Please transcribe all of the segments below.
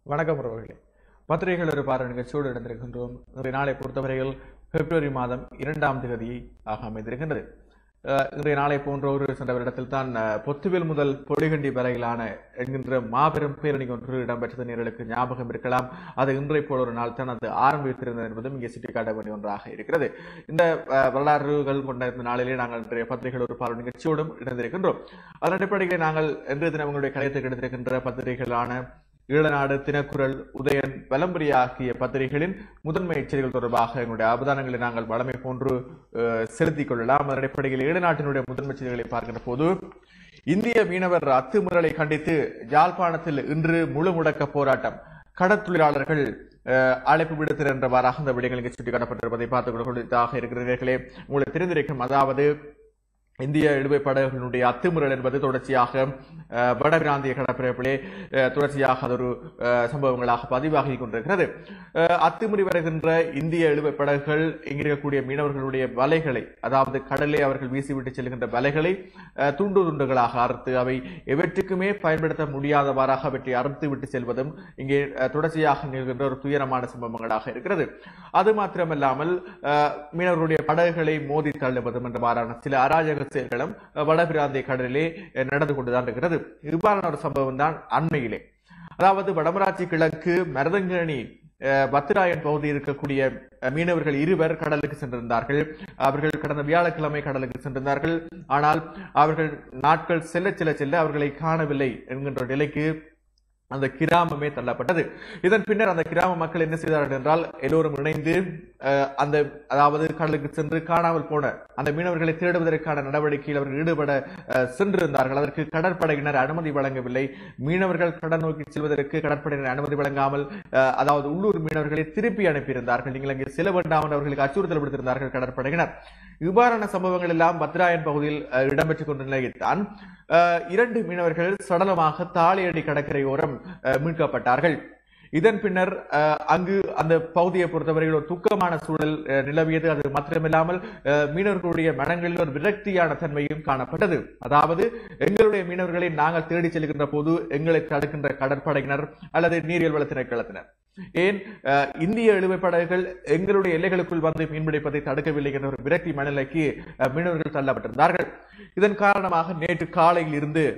வணக்கம் உறவுகளே பத்திரிகைகள் ஒரு பார்வை நிகழ்ச்சியோடு இடந்திருக்கின்றோம் இன்றைய நாளை பொறுத்தவரையில் பிப்ரவரி மாதம் இரண்டாம் தேதி ஆக அமைந்திருக்கின்றது அஹ், இன்றைய நாளை போன்ற ஒரு சென்ற வருடத்தில் தான் அஹ், பொத்துவில் முதல் பொடிகண்டி வரையிலான என்கின்ற மாபெரும் பேரணி ஒன்று இடம்பெற்றது நேர்களுக்கு ஞாபகம் இருக்கலாம் அது இன்றை போல ஒரு நாள் தான் அது ஆரம்பித்திருந்தது என்பதும் இங்கே சுட்டிக்காட்ட வேண்டிய ஒன்றாக இருக்கிறது இந்த அஹ், வரலாறுகள் கொண்ட இந்த நாளிலே நாங்கள் இன்றைய பத்திரிகைகள் ஒரு பார்வை நிகழ்ச்சியோடும் இணைந்திருக்கின்றோம் அதன் அடிப்படையில் நாங்கள் இன்றைய தினம் உங்களுடைய கலையத்துக்கு எடுத்திருக்கின்ற பத்திரிகைகளான ஈழநாடு தினக்குரல் உதயன் வலம்புரி ஆகிய பத்திரிகைகளின் முதன்மை செய்திகள் தொடர்பாக எங்களுடைய அவதானங்களை நாங்கள் வளமை போன்று அஹ், செலுத்திக் கொள்ளலாம் அதன் அடிப்படையில் ஈழநாட்டினுடைய முதன்மை செய்திகளை பார்க்கின்ற போது இந்திய மீனவர் அத்துமுறலை கண்டித்து யாழ்ப்பாணத்தில் இன்று முழு முடக்க போராட்டம் கடற்தொழிலாளர்கள் அஹ், அழைப்பு விடுத்தனர் என்றவாறாக அந்த விடயங்கள் இங்கே சுட்டிக்காட்டப்பட்டிருப்பதை பார்த்துக் கொள்வதாக இருக்கிறீர்களே உங்களுக்கு தெரிந்திருக்கும் அதாவது இந்திய இழுவை படகுகளுடைய அத்துமுறல் என்பது தொடர்ச்சியாக அஹ், வடபிராந்திய கடற்பரப்பிலே அஹ், தொடர்ச்சியாக அது ஒரு அஹ், சம்பவங்களாக பதிவாகி கொண்டிருக்கிறது அஹ், அத்துமீறி வருகின்ற இந்திய இழுவை படகுகள் இங்கிருக்கக்கூடிய மீனவர்களுடைய வலைகளை அதாவது கடலே அவர்கள் வீசிவிட்டு செல்கின்ற வலைகளை அஹ், துண்டு துண்டுகளாக அறுத்து அவை எவற்றுக்குமே பயன்படுத்த முடியாதவாறாக அவற்றை அறுத்து விட்டு செல்வதும் இங்கே அஹ், தொடர்ச்சியாக நிகழ்கின்ற ஒரு துயரமான சம்பவங்களாக இருக்கிறது அது மாத்திரமல்லாமல் அஹ், மீனவர்களுடைய படகுகளை மோதி தள்ளுவதும் என்றவாறான சில அராஜக செயல்களும் அஹ், வடபிராந்திய கடலிலே அஹ், நடந்து கொண்டுதான் இருக்கிறது இவ்வாறான ஒரு சம்பவம் தான் அண்மையிலே அதாவது வடமராட்சி கிழக்கு மருதங்கேணி அஹ், பத்திராயன் பகுதியில் இருக்கக்கூடிய அஹ், மீனவர்கள் இருவர் கடலுக்கு சென்றிருந்தார்கள் அவர்கள் கடந்த வியாழக்கிழமை கடலுக்கு சென்றிருந்தார்கள் ஆனால் அவர்கள் நாட்கள் செல்ல செல்ல செல்ல அவர்களை காணவில்லை என்கின்ற நிலைக்கு அந்த கிராமமே தள்ளப்பட்டது இதன் பின்னர் அந்த கிராம மக்கள் என்ன செய்தார்கள் என்றால் எல்லோரும் இணைந்து அஹ், அந்த அதாவது கடலுக்கு சென்று காணாமல் போன அந்த மீனவர்களை தேடுவதற்கான நடவடிக்கையில் அவர்கள் ஈடுபட அஹ், சென்றிருந்தார்கள் அதற்கு கடற்படையினர் அனுமதி வழங்கவில்லை மீனவர்கள் கடல் நோக்கி செல்வதற்கு கடற்படையினர் அனுமதி வழங்காமல் அஹ், அதாவது உள்ளூர் மீனவர்களை திருப்பி அனுப்பியிருந்தார்கள் நீங்கள் அங்கே செல்ல வேண்டாம் என்று அவர்களுக்கு அச்சுறுத்தல் விடுத்திருந்தார்கள் கடற்படையினர் இவ்வாறான சம்பவங்கள் எல்லாம் பத்ராயன் பகுதியில் அஹ், இடம்பெற்றுக் கொண்ட நிலையில்தான் அஹ், இரண்டு மீனவர்கள் சடலமாக தாளியடி கடற்கரையோரம் அஹ், மீட்கப்பட்டார்கள் இதன் பின்னர் அஹ், அங்கு அந்த பகுதியை பொறுத்தவரையில் ஒரு துக்கமான சூழல் அஹ், நிலவியது அது மாத்திரமில்லாமல் அஹ், மீனவர்களுடைய மனங்களில் ஒரு விரக்தியான தன்மையும் காணப்பட்டது அதாவது எங்களுடைய மீனவர்களை நாங்கள் தேடி செல்கின்ற போது எங்களை தடுக்கின்ற கடற்படையினர் அல்லது நீரியல் வள திணைக்களத்தினர் ஏன் அஹ், இந்திய இழுவை படகுகள் எங்களுடைய எல்லைகளுக்குள் வந்து மீன்பிடிப்பதை தடுக்கவில்லை என்ற ஒரு விரக்தி மனநிலைக்கு அஹ், மீனவர்கள் தள்ளப்பட்டிருந்தார்கள் இதன் காரணமாக நேற்று காலையில் இருந்து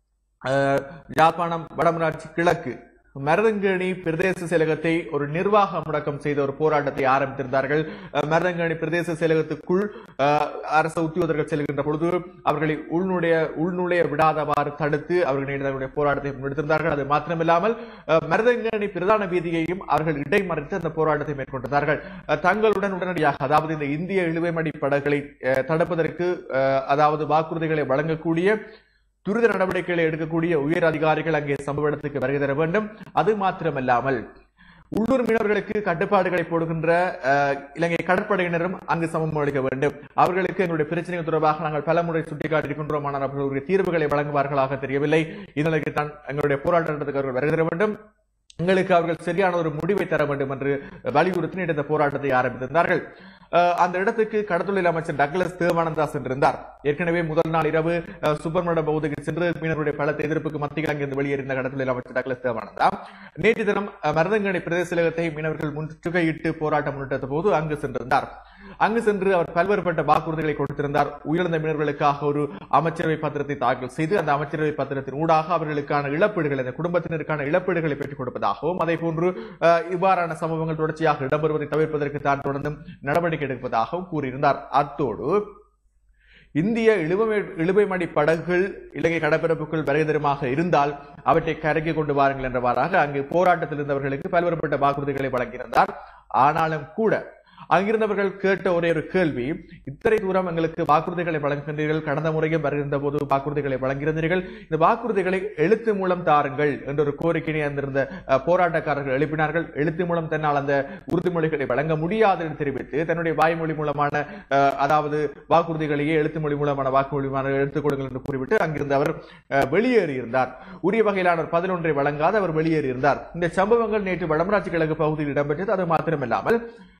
அஹ், யாழ்ப்பாணம் வடமராட்சி கிழக்கு மருதங்கேணி பிரதேச செயலகத்தை ஒரு நிர்வாக முடக்கம் செய்த ஒரு போராட்டத்தை ஆரம்பித்திருந்தார்கள் அஹ், மருதங்கேணி பிரதேச செயலகத்துக்குள் அஹ், அரசு உத்தியோகர்கள் செல்கின்ற பொழுது அவர்களை உள்நுழைய உள்நுழைய விடாதவாறு தடுத்து அவர்கள் நேற்று தங்களுடைய போராட்டத்தை முன்னெடுத்திருந்தார்கள் அது மாத்திரமில்லாமல் அஹ், மருதங்கேணி பிரதான வீதியையும் அவர்கள் இடைமறித்து அந்த போராட்டத்தை மேற்கொண்டிருந்தார்கள் அஹ், தங்களுடன் உடனடியாக அதாவது இந்த இந்திய இழுவைமடி படகுகளை அஹ், தடுப்பதற்கு அஹ், அதாவது வாக்குறுதிகளை வழங்கக்கூடிய துரித நடவடிக்கைகளை எடுக்கக்கூடிய உயர் அதிகாரிகள் அங்கே சம்பவ இடத்துக்கு வருகை தர வேண்டும் அது மாத்திரமல்லாமல் உள்ளூர் மீனவர்களுக்கு கட்டுப்பாடுகளை போடுகின்ற அஹ், இலங்கை கடற்படையினரும் அங்கு சமம் அளிக்க வேண்டும் அவர்களுக்கு எங்களுடைய பிரச்சனைகள் தொடர்பாக நாங்கள் பலமுறை சுட்டிக்காட்டியிருக்கின்றோம் ஆனால் அவர்களுடைய தீர்வுகளை வழங்குவார்களாக தெரியவில்லை இதற்கு தான் எங்களுடைய போராட்டத்துக்கு அவர்கள் வருகை தர வேண்டும் எங்களுக்கு அவர்கள் சரியான ஒரு முடிவை தர வேண்டும் என்று வலியுறுத்தி நேற்று இந்த போராட்டத்தை ஆரம்பித்திருந்தார்கள் அஹ், அந்த இடத்துக்கு கடத்தொழில் அமைச்சர் டக்ளஸ் தேவானந்தா சென்றிருந்தார் ஏற்கனவே முதல் நாள் இரவு அஹ், சுப்பிரமணிய பகுதிக்கு சென்று மீனவருடைய பலத்த எதிர்ப்புக்கு மத்தியில் அங்கிருந்து வெளியேறின கடத்தொழில் அமைச்சர் டக்ளஸ் தேவானந்தா நேற்று தினம் அஹ், மருதங்கணி பிரதேச செயலகத்தை மீனவர்கள் முற்றுகையிட்டு போராட்டம் முன்னெடுத்த போது அங்கு சென்றிருந்தார் அங்கு சென்று அவர் பல்வேறுபட்ட வாக்குறுதிகளை கொடுத்திருந்தார் உயிரிழந்த மீனவர்களுக்காக ஒரு அமைச்சரவை பத்திரத்தை தாக்கல் செய்து அந்த அமைச்சரவை பத்திரத்தின் ஊடாக அவர்களுக்கான இழப்பீடுகள் அந்த குடும்பத்தினருக்கான இழப்பீடுகளை பெற்றுக் கொடுப்பதாகவும் அதே போன்று அஹ், இவ்வாறான சம்பவங்கள் தொடர்ச்சியாக இடம்பெறுவதை தவிர்ப்பதற்கு தான் தொடர்ந்தும் நடவடிக்கை எடுப்பதாகவும் கூறியிருந்தார் அத்தோடு இந்திய இழுவை இழுவைமடி படகுகள் இலங்கை கடற்பரப்புக்குள் வருகதரமாக இருந்தால் அவற்றை கரைக்கு கொண்டு வாருங்கள் என்றவாறாக அங்கு போராட்டத்தில் இருந்தவர்களுக்கு பல்வேறுபட்ட வாக்குறுதிகளை வழங்கியிருந்தார் ஆனாலும் கூட அங்கிருந்தவர்கள் கேட்ட ஒரே ஒரு கேள்வி இத்தனை தூரம் எங்களுக்கு வாக்குறுதிகளை வழங்குகின்றீர்கள் கடந்த முறையும் வருகின்ற போது வாக்குறுதிகளை வழங்கியிருந்தீர்கள் இந்த வாக்குறுதிகளை எழுத்து மூலம் தாருங்கள் என்ற ஒரு கோரிக்கையை அங்கிருந்த அஹ், போராட்டக்காரர்கள் எழுப்பினார்கள் எழுத்து மூலம் தன்னால் அந்த உறுதிமொழிகளை வழங்க முடியாது என்று தெரிவித்து தன்னுடைய வாய்மொழி மூலமான அஹ், அதாவது வாக்குறுதிகளையே எழுத்து மொழி மூலமான வாக்குமொழிமான எடுத்துக் கொடுங்கள் என்று கூறிவிட்டு அங்கிருந்து அவர் அஹ், வெளியேறியிருந்தார் உரிய வகையிலான ஒரு பதினொன்றை வழங்காத அவர் வெளியேறியிருந்தார் இந்த சம்பவங்கள் நேற்று வடமராட்சி கிழக்கு பகுதியில் இடம்பெற்றது அது மாத்திரமில்லாமல்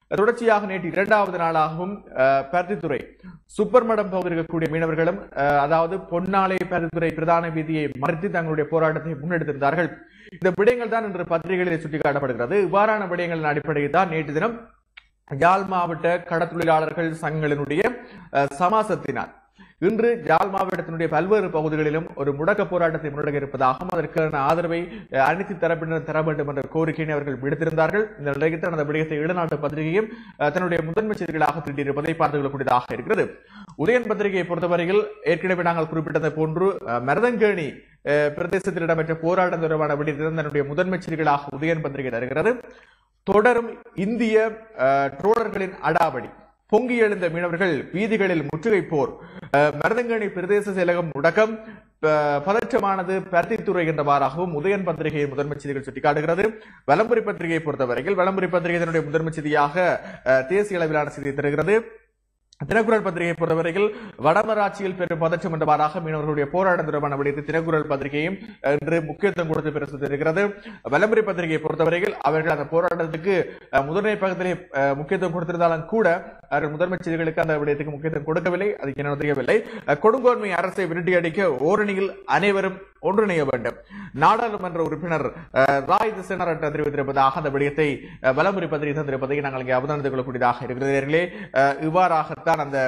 தொடர்ச்சியாக நேற்று இரண்டாவது நாளாகவும் அஹ், பருத்தித்துறை சுப்பர்மடம் பகுதியில் இருக்கக்கூடிய மீனவர்களும் அஹ், அதாவது பொன்னாலை பருத்தித்துறை பிரதான வீதியை மறைத்து தங்களுடைய போராட்டத்தை முன்னெடுத்திருந்தார்கள் இந்த விடயங்கள் தான் இன்று பத்திரிகைகளில் சுட்டிக்காட்டப்படுகிறது இவ்வாறான விடயங்களின் அடிப்படையில் தான் நேற்று தினம் யாழ் மாவட்ட கடத்தொழிலாளர்கள் சங்கங்களினுடைய அஹ், சமாசத்தினால் இன்று யாழ் மாவட்டத்தினுடைய பல்வேறு பகுதிகளிலும் ஒரு முடக்க போராட்டத்தை முன்னெடுக்க இருப்பதாகவும் அதற்கான ஆதரவை அஹ், அனைத்து தரப்பினர் தர வேண்டும் என்ற கோரிக்கையை அவர்கள் விடுத்திருந்தார்கள் இந்த நிலையில் தான் அந்த விடயத்தை ஈழநாட்டு பத்திரிகையும் அஹ், தன்னுடைய முதன்மை செய்திகளாக திட்டியிருப்பதை பார்த்துக் கொள்ளக்கூடியதாக இருக்கிறது உதயன் பத்திரிகையை பொறுத்தவரையில் ஏற்கனவே நாங்கள் குறிப்பிட்டதை போன்று அஹ், மருதங்கேணி அஹ், பிரதேசத்தில் இடம்பெற்ற போராட்டம் தொடர்பான விடயத்தை தன்னுடைய முதன்மை செய்திகளாக உதயன் பத்திரிகை தருகிறது தொடரும் இந்திய அஹ், ட்ரோலர்களின் அடாவடி பொங்கி எழுந்த மீனவர்கள் வீதிகளில் முற்றுகை போர் அஹ், மருதங்கணி பிரதேச செயலகம் முடக்கம் ப- பதற்றமானது பருத்தித்துறை என்றவாறாகவும் உதயன் பத்திரிகையின் முதன்மை செய்திகள் சுட்டிக்காட்டுகிறது வலம்புரி பத்திரிகையை பொறுத்தவரையில் வலம்புரி பத்திரிகை தன்னுடைய முதன்மை செய்தியாக அஹ், தேசிய அளவிலான செய்தியை தருகிறது தினக்குரல் பத்திரிகையை பொறுத்தவரையில் வடமராட்சியில் பெரும் பதற்றம் என்றவாறாக மீனவர்களுடைய போராட்டம் தொடர்பான விடயத்தை தினக்குரல் பத்திரிகையும் இன்று முக்கியத்துவம் கொடுத்து பிரசுரித்திருக்கிறது வலம்புரி பத்திரிகையை பொறுத்தவரையில் அவர்கள் அந்த போராட்டத்துக்கு அஹ், முதன்மை பக்கத்திலே அஹ், முக்கியத்துவம் கொடுத்திருந்தாலும் கூட அவர்கள் முதன்மை செய்திகளுக்கு அந்த விடயத்துக்கு முக்கியத்துவம் கொடுக்கவில்லை அதுக்கு என்ன தெரியவில்லை அஹ், கொடுங்கோன்மை அரசை விரட்டி அடிக்க ஓரணியில் அனைவரும் ஒன்றிணைய வேண்டும் நாடாளுமன்ற உறுப்பினர் அஹ், ராய் திசனரட் தெரிவித்திருப்பதாக அந்த விடயத்தை அஹ், வலம்புரி பத்திரிகை தந்திருப்பதை நாங்கள் இங்கே அவதானித்துக் கொள்ளக்கூடியதாக இருக்கிறது நேயர்களே. அஹ், இவ்வாறாகத்தான் அந்த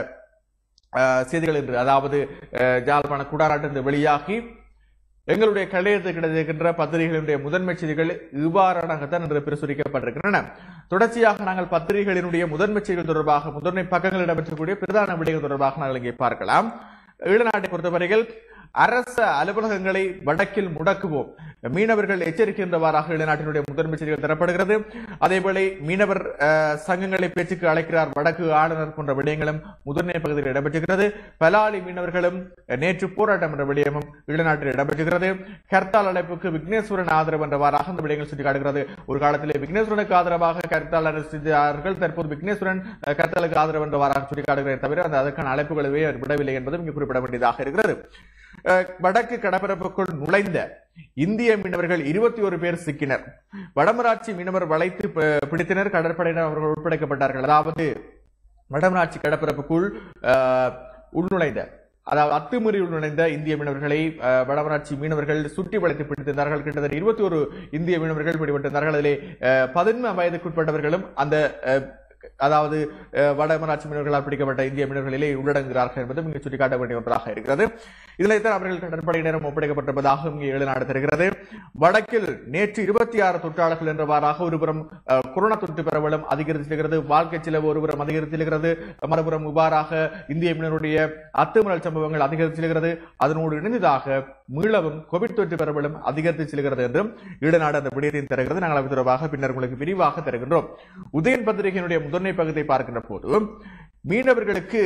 அஹ், செய்திகள் என்று அதாவது அஹ், ஜாழ்ப்பாண குடாநாட்டிலிருந்து வெளியாகி எங்களுடைய கலையத்தில் கிடைக்கின்ற பத்திரிகைகளுடைய முதன்மை செய்திகள் இவ்வாறானதான் இன்று பிரசுரிக்கப்பட்டிருக்கின்றன தொடர்ச்சியாக நாங்கள் பத்திரிகைகளினுடைய முதன்மை செய்திகள் தொடர்பாக முதன்மை பக்கங்கள் இடம்பெற்றக்கூடிய பிரதான விடயங்கள் தொடர்பாக நாங்கள் இங்கே பார்க்கலாம் ஈழநாட்டை பொறுத்தவரையில் அரச அலுவலகங்களை வடக்கில் முடக்குவோம் மீனவர்கள் எச்சரிக்கின்றவாறாக ஈழநாட்டினுடைய முதன்மை செய்திகள் தரப்படுகிறது அதேபோல மீனவர் அஹ், சங்கங்களை பேச்சுக்கு அழைக்கிறார் வடக்கு ஆளுநர் போன்ற விடயங்களும் முதன்மை பகுதியில் இடம்பெற்றுகிறது பலாலி மீனவர்களும் நேற்று போராட்டம் என்ற விடயமும் ஈழநாட்டில் இடம்பெற்றுகிறது கர்த்தால் அழைப்புக்கு விக்னேஸ்வரன் ஆதரவு என்றவாறாக அந்த விடயங்கள் சுட்டிக்காட்டுகிறது ஒரு காலத்திலே விக்னேஸ்வரனுக்கு ஆதரவாக கர்த்தால் அரசித்தார்கள் தற்போது விக்னேஸ்வரன் அஹ், கர்த்தாலுக்கு ஆதரவு என்றவாறாக சுட்டிக்காட்டுகிறதை தவிர அந்த அதற்கான அழைப்புகளவே அவர் விடவில்லை என்பதும் இங்கு குறிப்பிட வேண்டியதாக இருக்கிறது அஹ், வடக்கு கடற்பரப்புக்குள் நுழைந்த இந்திய மீனவர்கள் இருபத்தி ஒரு பேர் சிக்கினர் வடமராட்சி மீனவர் வளைத்து ப- பிடித்தனர் கடற்படையினர் அவர்கள் உட்படைக்கப்பட்டார்கள் அதாவது வடமராட்சி கடற்பரப்புக்குள் அஹ், உள்நுழைந்த அதாவது அத்துமீறி உள்நுழைந்த இந்திய மீனவர்களை அஹ், வடமராட்சி மீனவர்கள் சுற்றி வளைத்து பிடித்திருந்தார்கள் கிட்டத்தட்ட இருபத்தி ஒரு இந்திய மீனவர்கள் பிடிபட்டிருந்தார்கள் அதிலே அஹ், பதின்ம வயதுக்குட்பட்டவர்களும் அந்த அஹ், அதாவது அஹ், வடமராட்சி மீனவர்களால் பிடிக்கப்பட்ட இந்திய மீனவர்களிலே உள்ளடங்குகிறார்கள் என்பதும் இங்கு சுட்டிக்காட்ட வேண்டிய ஒன்றாக இருக்கிறது இதிலைத்தான் அவர்கள் கடற்படையினரும் ஒப்படைக்கப்பட்டிருப்பதாக இங்கே எழுநாடு தருகிறது வடக்கில் நேற்று இருபத்தி ஆறு தொற்றாளர்கள் என்றவாறாக ஒருபுறம் அஹ், கொரோனா தொற்று பரவலும் அதிகரித்திருக்கிறது வாழ்க்கை செலவு ஒருபுறம் அதிகரித்திருக்கிறது மறுபுறம் இவ்வாறாக இந்திய மீனவருடைய அத்துமீறல் சம்பவங்கள் அதிகரித்திருக்கிறது அதனோடு இணைந்ததாக மீளவும் கோவிட் தொற்று பரவலும் அதிகரித்து செல்கிறது என்றும் ஈடுநாடு அந்த விடயத்தையும் தருகிறது நாங்கள் அது தொடர்பாக பின்னர் உங்களுக்கு விரிவாக தருகின்றோம் உதயன் பத்திரிகையினுடைய முதன்மை பகுதியை பார்க்கின்ற போது மீனவர்களுக்கு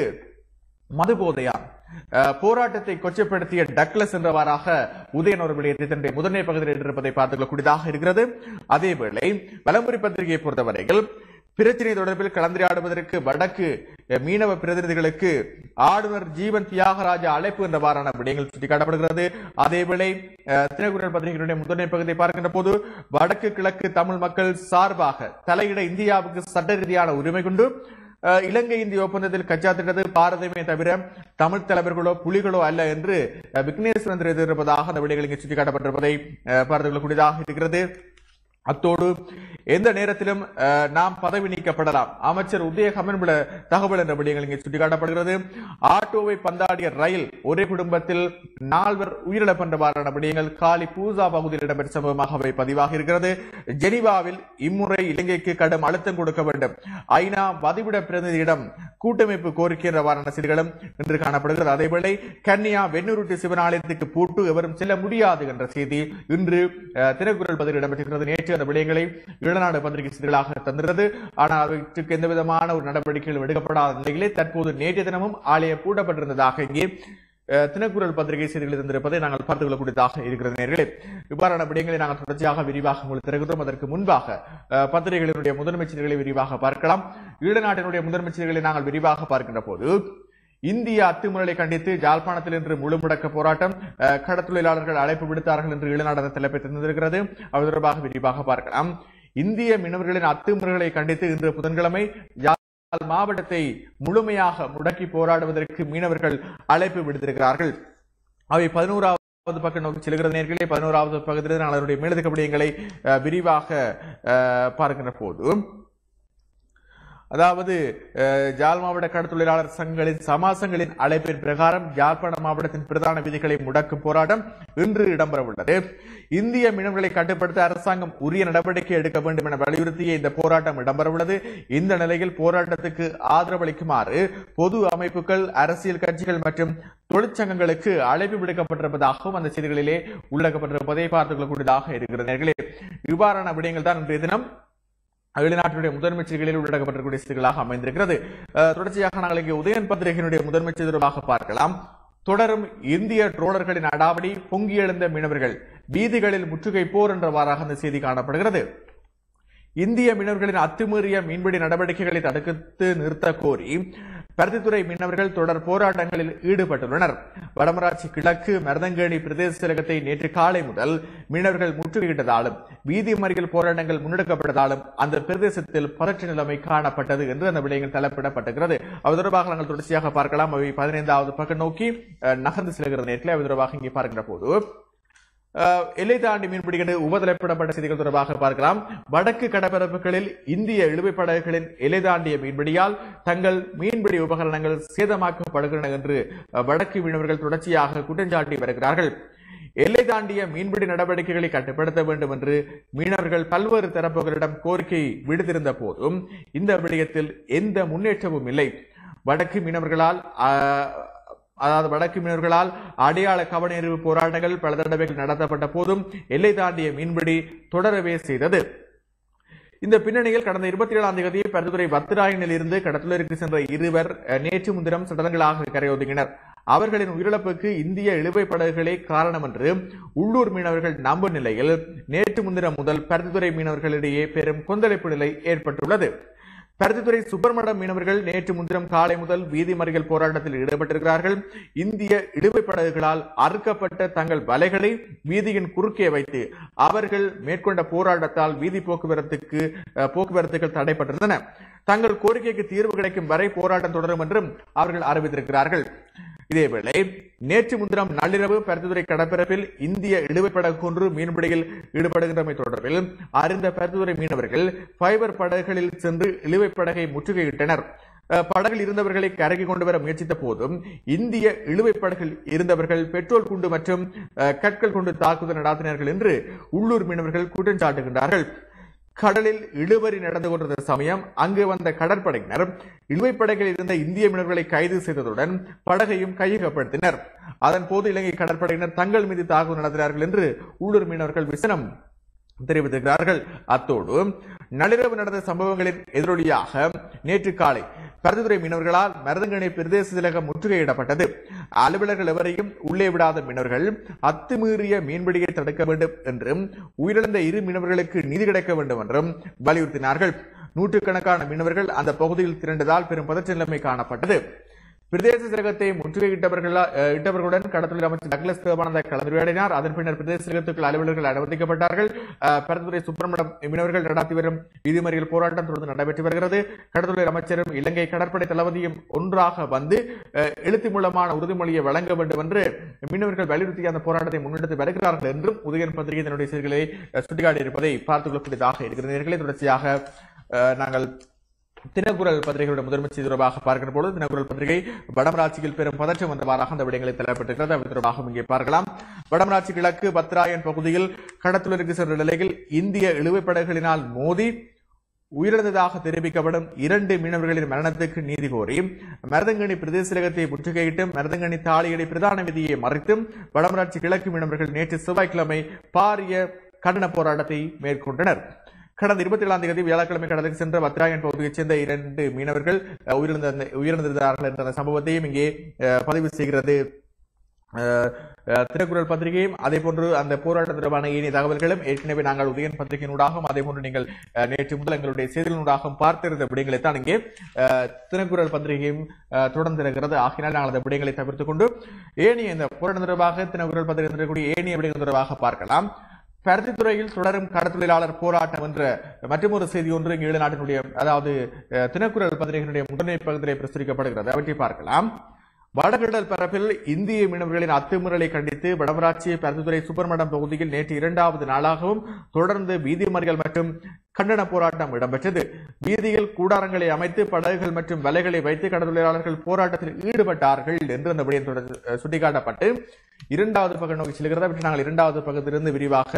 மது போதையா அஹ், போராட்டத்தை கொச்சப்படுத்திய டக்ளஸ் என்றவாறாக உதயன் ஒரு விடயத்தை தன்னுடைய முதன்மை பகுதியில் இருப்பதை பார்த்துக் கொள்ளக்கூடியதாக இருக்கிறது அதேவேளை வலம்புரி பத்திரிகையை பொறுத்தவரையில் பிரச்சினை தொடர்பில் கலந்துரையாடுவதற்கு வடக்கு அஹ், மீனவ பிரதிநிதிகளுக்கு ஆளுநர் ஜீவன் தியாகராஜ அழைப்பு என்றவாறான விடயங்கள் சுட்டிக்காட்டப்படுகிறது அதேவேளை அஹ், தினக்குரல் பத்திரிகையினுடைய முதன்மை பகுதியை பார்க்கின்ற போது வடக்கு கிழக்கு தமிழ் மக்கள் சார்பாக தலையிட இந்தியாவுக்கு சட்ட ரீதியான உரிமை கொண்டு அஹ், இலங்கை இந்திய ஒப்பந்தத்தில் கச்சாத்திட்டது பாரதமே தவிர தமிழ் தலைவர்களோ புலிகளோ அல்ல என்று அஹ், விக்னேஸ்வரன் தெரிவித்திருப்பதாக அந்த விடைகள் இங்கே சுட்டிக்காட்டப்பட்டிருப்பதை அஹ், பார்த்துக் கொள்ளக்கூடியதாக இருக்கிறது அத்தோடு எந்த நேரத்திலும் அஹ், நாம் பதவி நீக்கப்படலாம் அமைச்சர் உதய கமன்பிட தகவல் என்ற விடயங்கள் இங்கே சுட்டிக்காட்டப்படுகிறது ஆட்டோவை பந்தாடிய ரயில் ஒரே குடும்பத்தில் நால்வர் உயிரிழப்பென்றவாறான விடயங்கள் காலி பூசா பகுதியில் இடம்பெற்ற சம்பவமாக அவை பதிவாக இருக்கிறது ஜெனீவாவில் இம்முறை இலங்கைக்கு கடும் அழுத்தம் கொடுக்க வேண்டும் ஐநா வதிவிட பிரதிநிதியிடம் கூட்டமைப்பு கோரிக்கை என்றவாறான செய்திகளும் இன்று காணப்படுகிறது அதேவேளை கன்னியா வெண்ணூருட்டி சிவன் ஆலயத்துக்கு பூட்டு எவரும் செல்ல முடியாது என்ற செய்தி இன்று அஹ், தினக்குரல் பதில் இடம்பெற்றிருக்கிறது நேற்று அந்த விடயங்களை ஈழநாடு பத்திரிகை செய்திகளாக தந்திருந்தது ஆனால் அவற்றுக்கு எந்த விதமான ஒரு நடவடிக்கைகள் எடுக்கப்படாத நிலையிலே தற்போது நேற்றைய தினமும் ஆலயம் பூட்டப்பட்டிருந்ததாக இங்கே அஹ், தினக்குரல் பத்திரிகை செய்திகள் இருந்திருப்பதை நாங்கள் பார்த்துக் கொள்ளக்கூடியதாக இருக்கிறது நேர்களே இவ்வாறான விடயங்களை நாங்கள் தொடர்ச்சியாக விரிவாக உங்களுக்கு தருகிறோம் அதற்கு முன்பாக அஹ், பத்திரிகைகளுடைய முதன்மை செய்திகளை விரிவாக பார்க்கலாம் ஈழநாட்டினுடைய முதன்மை செய்திகளை நாங்கள் விரிவாக பார்க்கின்ற போது இந்திய அத்துமுறையை கண்டித்து ஜாழ்ப்பாணத்தில் இன்று முழு முடக்க போராட்டம் அஹ், கடத்தொழிலாளர்கள் அழைப்பு விடுத்தார்கள் என்று ஈழநாடு தலைப்பை தந்திருக்கிறது அது தொடர்பாக விரிவாக பார்க்கலாம் இந்திய மீனவர்களின் அத்துமுறைகளை கண்டித்து இன்று புதன்கிழமை யாழ் மாவட்டத்தை முழுமையாக முடக்கி போராடுவதற்கு மீனவர்கள் அழைப்பு விடுத்திருக்கிறார்கள் அவை பதினோராவது பக்கம் நோக்கி செல்கிறது நேர்களே பதினோராவது பக்கத்தில் நான் அதனுடைய மேலதிக விடயங்களை அஹ், விரிவாக அஹ், பார்க்கின்ற போது அதாவது அஹ், யாழ் மாவட்ட கடற்தொழிலாளர் சங்கங்களின் சமாசங்களின் அழைப்பின் பிரகாரம் யாழ்ப்பாண மாவட்டத்தின் பிரதான விதிகளை முடக்கும் போராட்டம் இன்று இடம்பெறவுள்ளது இந்திய மீனவர்களை கட்டுப்படுத்த அரசாங்கம் உரிய நடவடிக்கை எடுக்க வேண்டும் என வலியுறுத்திய இந்த போராட்டம் இடம்பெறவுள்ளது இந்த நிலையில் போராட்டத்துக்கு ஆதரவளிக்குமாறு பொது அமைப்புகள் அரசியல் கட்சிகள் மற்றும் தொழிற்சங்கங்களுக்கு அழைப்பு விடுக்கப்பட்டிருப்பதாகவும் அந்த செய்திகளிலே உள்ளடக்கப்பட்டிருப்பதை பார்த்துக் கொள்ளக்கூடியதாக இருக்கிறது நேர்களே இவ்வாறான விடயங்கள் தான் இன்றைய தினம் வெளிநாட்டினுடைய முதன்மை செய்திகளில் உள்ளடக்கப்பட்டிருக்கூடிய செய்திகளாக அமைந்திருக்கிறது அஹ், தொடர்ச்சியாக நாங்கள் இங்கே உதயன் பத்திரிகையினுடைய முதன்மை செய்தி தொடர்பாக பார்க்கலாம் தொடரும் இந்திய ட்ரோலர்களின் அடாவடி பொங்கி எழுந்த மீனவர்கள் வீதிகளில் முற்றுகை போர் என்றவாறாக அந்த செய்தி காணப்படுகிறது இந்திய மீனவர்களின் அத்துமீறிய மீன்பிடி நடவடிக்கைகளை தடுத்து நிறுத்த கோரி பருத்தித்துறை மீனவர்கள் தொடர் போராட்டங்களில் ஈடுபட்டுள்ளனர் வடமராட்சி கிழக்கு மருதங்கேணி பிரதேச செயலகத்தை நேற்று காலை முதல் மீனவர்கள் முற்றுகையிட்டதாலும் வீதி மறியல் போராட்டங்கள் முன்னெடுக்கப்பட்டதாலும் அந்த பிரதேசத்தில் பதற்ற நிலைமை காணப்பட்டது என்று அந்த விடயங்கள் தலைப்பிடப்பட்டிருக்கிறது அது தொடர்பாக நாங்கள் தொடர்ச்சியாக பார்க்கலாம் அவை பதினைந்தாவது பக்கம் நோக்கி அஹ், நகர்ந்து செல்கிறது நேரத்தில் அவை தொடர்பாக இங்கே பார்க்கின்ற போது அஹ், எல்லை தாண்டி மீன்பிடிக்கின்ற உபதலைப்பிடப்பட்ட செய்திகள் தொடர்பாக பார்க்கலாம் வடக்கு கடற்பரப்புகளில் இந்திய இழுவைப் படகுகளின் எல்லை தாண்டிய மீன்பிடியால் தங்கள் மீன்பிடி உபகரணங்கள் சேதமாக்கப்படுகின்றன என்று அஹ், வடக்கு மீனவர்கள் தொடர்ச்சியாக குற்றஞ்சாட்டி வருகிறார்கள் எல்லை தாண்டிய மீன்பிடி நடவடிக்கைகளை கட்டுப்படுத்த வேண்டும் என்று மீனவர்கள் பல்வேறு தரப்புகளிடம் கோரிக்கை விடுத்திருந்த போதும் இந்த விடயத்தில் எந்த முன்னேற்றமும் இல்லை வடக்கு மீனவர்களால் ஆஹ், அதாவது வடக்கு மீனவர்களால் அடையாள கவனெறிவு போராட்டங்கள் பல தடவைகள் நடத்தப்பட்ட போதும் எல்லை தாண்டிய மீன்பிடி தொடரவே செய்தது இந்த பின்னணியில் கடந்த இருபத்தி ஏழாம் தேதி பருத்துறை பத்திராயனில் இருந்து கடத்தலருக்கு சென்ற இருவர் அஹ், நேற்று முன்தினம் சடலங்களாக கரையொதுங்கினர் அவர்களின் உயிரிழப்புக்கு இந்திய இழுவை படகுகளே காரணம் என்று உள்ளூர் மீனவர்கள் நம்பும் நிலையில் நேற்று முன்தினம் முதல் பருத்துறை மீனவர்களிடையே பெரும் கொந்தளிப்பு நிலை ஏற்பட்டுள்ளது பருத்தித்துறை சுப்பிரமணியம் மீனவர்கள் நேற்று முன்தினம் காலை முதல் வீதி மறியல் போராட்டத்தில் ஈடுபட்டிருக்கிறார்கள் இந்திய இழுவைப் படகுகளால் அறுக்கப்பட்ட தங்கள் வலைகளை வீதியின் குறுக்கே வைத்து அவர்கள் மேற்கொண்ட போராட்டத்தால் வீதி போக்குவரத்துக்கு அஹ், போக்குவரத்துகள் தடைப்பட்டிருந்தன தங்கள் கோரிக்கைக்கு தீர்வு கிடைக்கும் வரை போராட்டம் தொடரும் என்றும் அவர்கள் அறிவித்திருக்கிறார்கள் இதேவேளை நேற்று முன்தினம் நள்ளிரவு பருத்தித்துறை கடற்பரப்பில் இந்திய இழுவைப் படகு ஒன்று மீன்பிடியில் ஈடுபடுகின்றமை தொடர்பில் அறிந்த பருத்தித்துறை மீனவர்கள் ஃபைபர் படகுகளில் சென்று இழுவைப் படகை முற்றுகையிட்டனர் அஹ், படகில் இருந்தவர்களை கரைக்கு கொண்டு வர முயற்சித்த போதும் இந்திய இழுவைப் படகில் இருந்தவர்கள் பெட்ரோல் குண்டு மற்றும் அஹ், கற்கள் கொண்டு தாக்குதல் நடாத்தினார்கள் என்று உள்ளூர் மீனவர்கள் குற்றம் சாட்டுகின்றார்கள் கடலில் இழுவரி நடந்து கொண்டிருந்த சமயம் அங்கு வந்த கடற்படையினர் இழுவைப் படகில் இருந்த இந்திய மீனவர்களை கைது செய்ததுடன் படகையும் கையகப்படுத்தினர் அதன் போது இலங்கை கடற்படையினர் தங்கள் மீது தாக்குதல் நடத்தினார்கள் என்று உள்ளூர் மீனவர்கள் விசனம் தெரிவித்திருக்கிறார்கள் அத்தோடு நள்ளிரவு நடந்த சம்பவங்களின் எதிரொலியாக நேற்று காலை பருத்தித்துறை மீனவர்களால் மருதங்கணி பிரதேச திலகம் முற்றுகையிடப்பட்டது அலுவலர்கள் எவரையும் உள்ளே விடாத மீனவர்கள் அத்துமீறிய மீன்பிடியை தடுக்க வேண்டும் என்றும் உயிரிழந்த இரு மீனவர்களுக்கு நீதி கிடைக்க வேண்டும் என்றும் வலியுறுத்தினார்கள் நூற்றுக்கணக்கான மீனவர்கள் அந்த பகுதியில் திரண்டதால் பெரும் பதற்ற நிலைமை காணப்பட்டது பிரதேச சிலகத்தை முற்றுகையிட்டவர்கள் அஹ், இட்டவர்களுடன் கடத்தொழில் அமைச்சர் டக்ளஸ் தேவானந்தா கலந்துரையாடினார் அதன் பின்னர் பிரதேச சிலகத்துக்குள் அலுவலர்கள் அனுமதிக்கப்பட்டார்கள் அஹ், பரந்துரை சுப்பிரமணியம் மீனவர்கள் நடாத்தி வரும் விதிமறியல் போராட்டம் தொடர்ந்து நடைபெற்று வருகிறது கடற்தொழில் அமைச்சரும் இலங்கை கடற்படை தளபதியும் ஒன்றாக வந்து அஹ், எழுத்து மூலமான உறுதிமொழியை வழங்க வேண்டும் என்று மீனவர்கள் வலியுறுத்தி அந்த போராட்டத்தை முன்னெடுத்து வருகிறார்கள் என்றும் உதயன் பத்திரிகை தன்னுடைய செய்திகளை அஹ், சுட்டிக்காட்டியிருப்பதை பார்த்துக் கொள்ளக்கூடியதாக இருக்கிறது நேர்களை தொடர்ச்சியாக அஹ், நாங்கள் தினக்குரல் பத்திரிகையுடைய முதன்மை செய்தி தொடர்பாக பார்க்கிற பொழுது தினக்குரல் பத்திரிகை வடமராட்சியில் பெரும் பதற்றம் வந்தவாறாக அந்த விடயங்களை தலைப்பட்டிருக்கிறது அவை தொடர்பாக இங்கே பார்க்கலாம் வடமராட்சி கிழக்கு பத்ராயன் பகுதியில் கடத்தலுக்கு சென்ற நிலையில் இந்திய இழுவைப் படகுகளினால் மோதி உயிரிழந்ததாக தெரிவிக்கப்படும் இரண்டு மீனவர்களின் மரணத்துக்கு நீதி கோரி மருதங்கணி பிரதேசலகத்தை முற்றுகையிட்டும் மருதங்கணி தாளியடி பிரதான விதியை மறைத்தும் வடமராட்சி கிழக்கு மீனவர்கள் நேற்று செவ்வாய்க்கிழமை பாரிய கண்டன போராட்டத்தை மேற்கொண்டனர் கடந்த இருபத்தி ஏழாம் தேதி வியாழக்கிழமை கடலுக்கு சென்ற பத்ராயன் பகுதியைச் சேர்ந்த இரண்டு மீனவர்கள் அஹ், உயிரிழந்த உயிரிழந்திருந்தார்கள் என்ற அந்த சம்பவத்தையும் இங்கே அஹ், பதிவு செய்கிறது அஹ், அஹ், திருக்குறள் பத்திரிகையும் அதே போன்று அந்த போராட்டம் தொடர்பான ஏனைய தகவல்களும் ஏற்கனவே நாங்கள் உதயன் பத்திரிகையினூடாகவும் அதே போன்று நீங்கள் அஹ், நேற்று முதல் எங்களுடைய செய்திகளினூடாகவும் பார்த்திருந்த விடயங்களை தான் இங்கே அஹ், திருக்குறள் பத்திரிகையும் அஹ், தொடர்ந்து இருக்கிறது ஆகினால் நாங்கள் அந்த விடயங்களை தவிர்த்துக் கொண்டு ஏனைய இந்த போராட்டம் தொடர்பாக திருக்குறள் பத்திரிகை இருக்கக்கூடிய ஏனைய விடயங்கள் தொடர்பாக பார்க்கலாம் பருத்தித்துறையில் தொடரும் கடற்தொழிலாளர் போராட்டம் என்ற மற்றொரு செய்தி ஒன்று இங்கு ஈழநாட்டினுடைய அதாவது அஹ், தினக்குரல் பத்திரிகையினுடைய முதன்மை பகுதியிலே பிரசுரிக்கப்படுகிறது அவற்றை பார்க்கலாம் வடகடல் பரப்பில் இந்திய மீனவர்களின் அத்துமீறலை கண்டித்து வடமராட்சி பருத்தித்துறை சுப்பர்மடம் பகுதியில் நேற்று இரண்டாவது நாளாகவும் தொடர்ந்து வீதி மறியல் மற்றும் கண்டன போராட்டம் இடம்பெற்றது வீதியில் கூடாரங்களை அமைத்து படகுகள் மற்றும் வலைகளை வைத்து கடற்தொழிலாளர்கள் போராட்டத்தில் ஈடுபட்டார்கள் என்று அந்த விடயம் தொடர்- அஹ், சுட்டிக்காட்டப்பட்டு இரண்டாவது பக்கம் நோக்கி செல்கிறது அவற்றை நாங்கள் இரண்டாவது பக்கத்திலிருந்து விரிவாக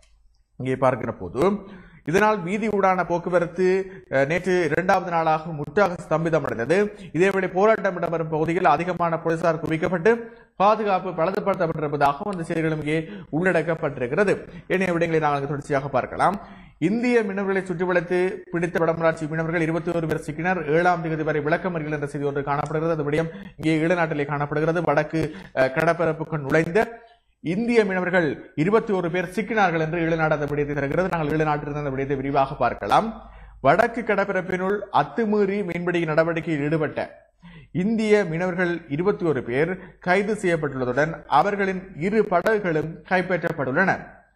இங்கே பார்க்கிற போது இதனால் வீதி ஊடான போக்குவரத்து அஹ், நேற்று இரண்டாவது நாளாக முற்றாக ஸ்தம்பிதமடைந்தது இதேவேளை போராட்டம் இடம்பெறும் பகுதியில் அதிகமான போலீசார் குவிக்கப்பட்டு பாதுகாப்பு பலப்படுத்தப்பட்டிருப்பதாகவும் அந்த செய்திகளும் இங்கே உள்ளடக்கப்பட்டிருக்கிறது ஏனைய விடயங்களை நாங்கள் அங்கு தொடர்ச்சியாக பார்க்கலாம் இந்திய மீனவர்களை சுற்றி வளைத்து பிடித்த வடமராட்சி மீனவர்கள் இருபத்தி ஒரு பேர் சிக்கினர் ஏழாம் தேதி வரை விளக்கமறியல் என்ற செய்தி ஒன்று காணப்படுகிறது அந்த விடயம் இங்கே ஈழநாட்டிலே காணப்படுகிறது வடக்கு அஹ், கடற்பரப்புக்கு நுழைந்த இந்திய மீனவர்கள் இருபத்தி ஒரு பேர் சிக்கினார்கள் என்று ஈழநாடு அந்த விடயத்தை தருகிறது நாங்கள் ஈழநாட்டிலிருந்து அந்த விடயத்தை விரிவாக பார்க்கலாம் வடக்கு கடற்பரப்பினுள் அத்துமீறி மீன்பிடி நடவடிக்கையில் ஈடுபட்ட இந்திய மீனவர்கள் இருபத்தி ஒரு பேர் கைது செய்யப்பட்டுள்ளதுடன் அவர்களின் இரு படகுகளும் கைப்பற்றப்பட்டுள்ளன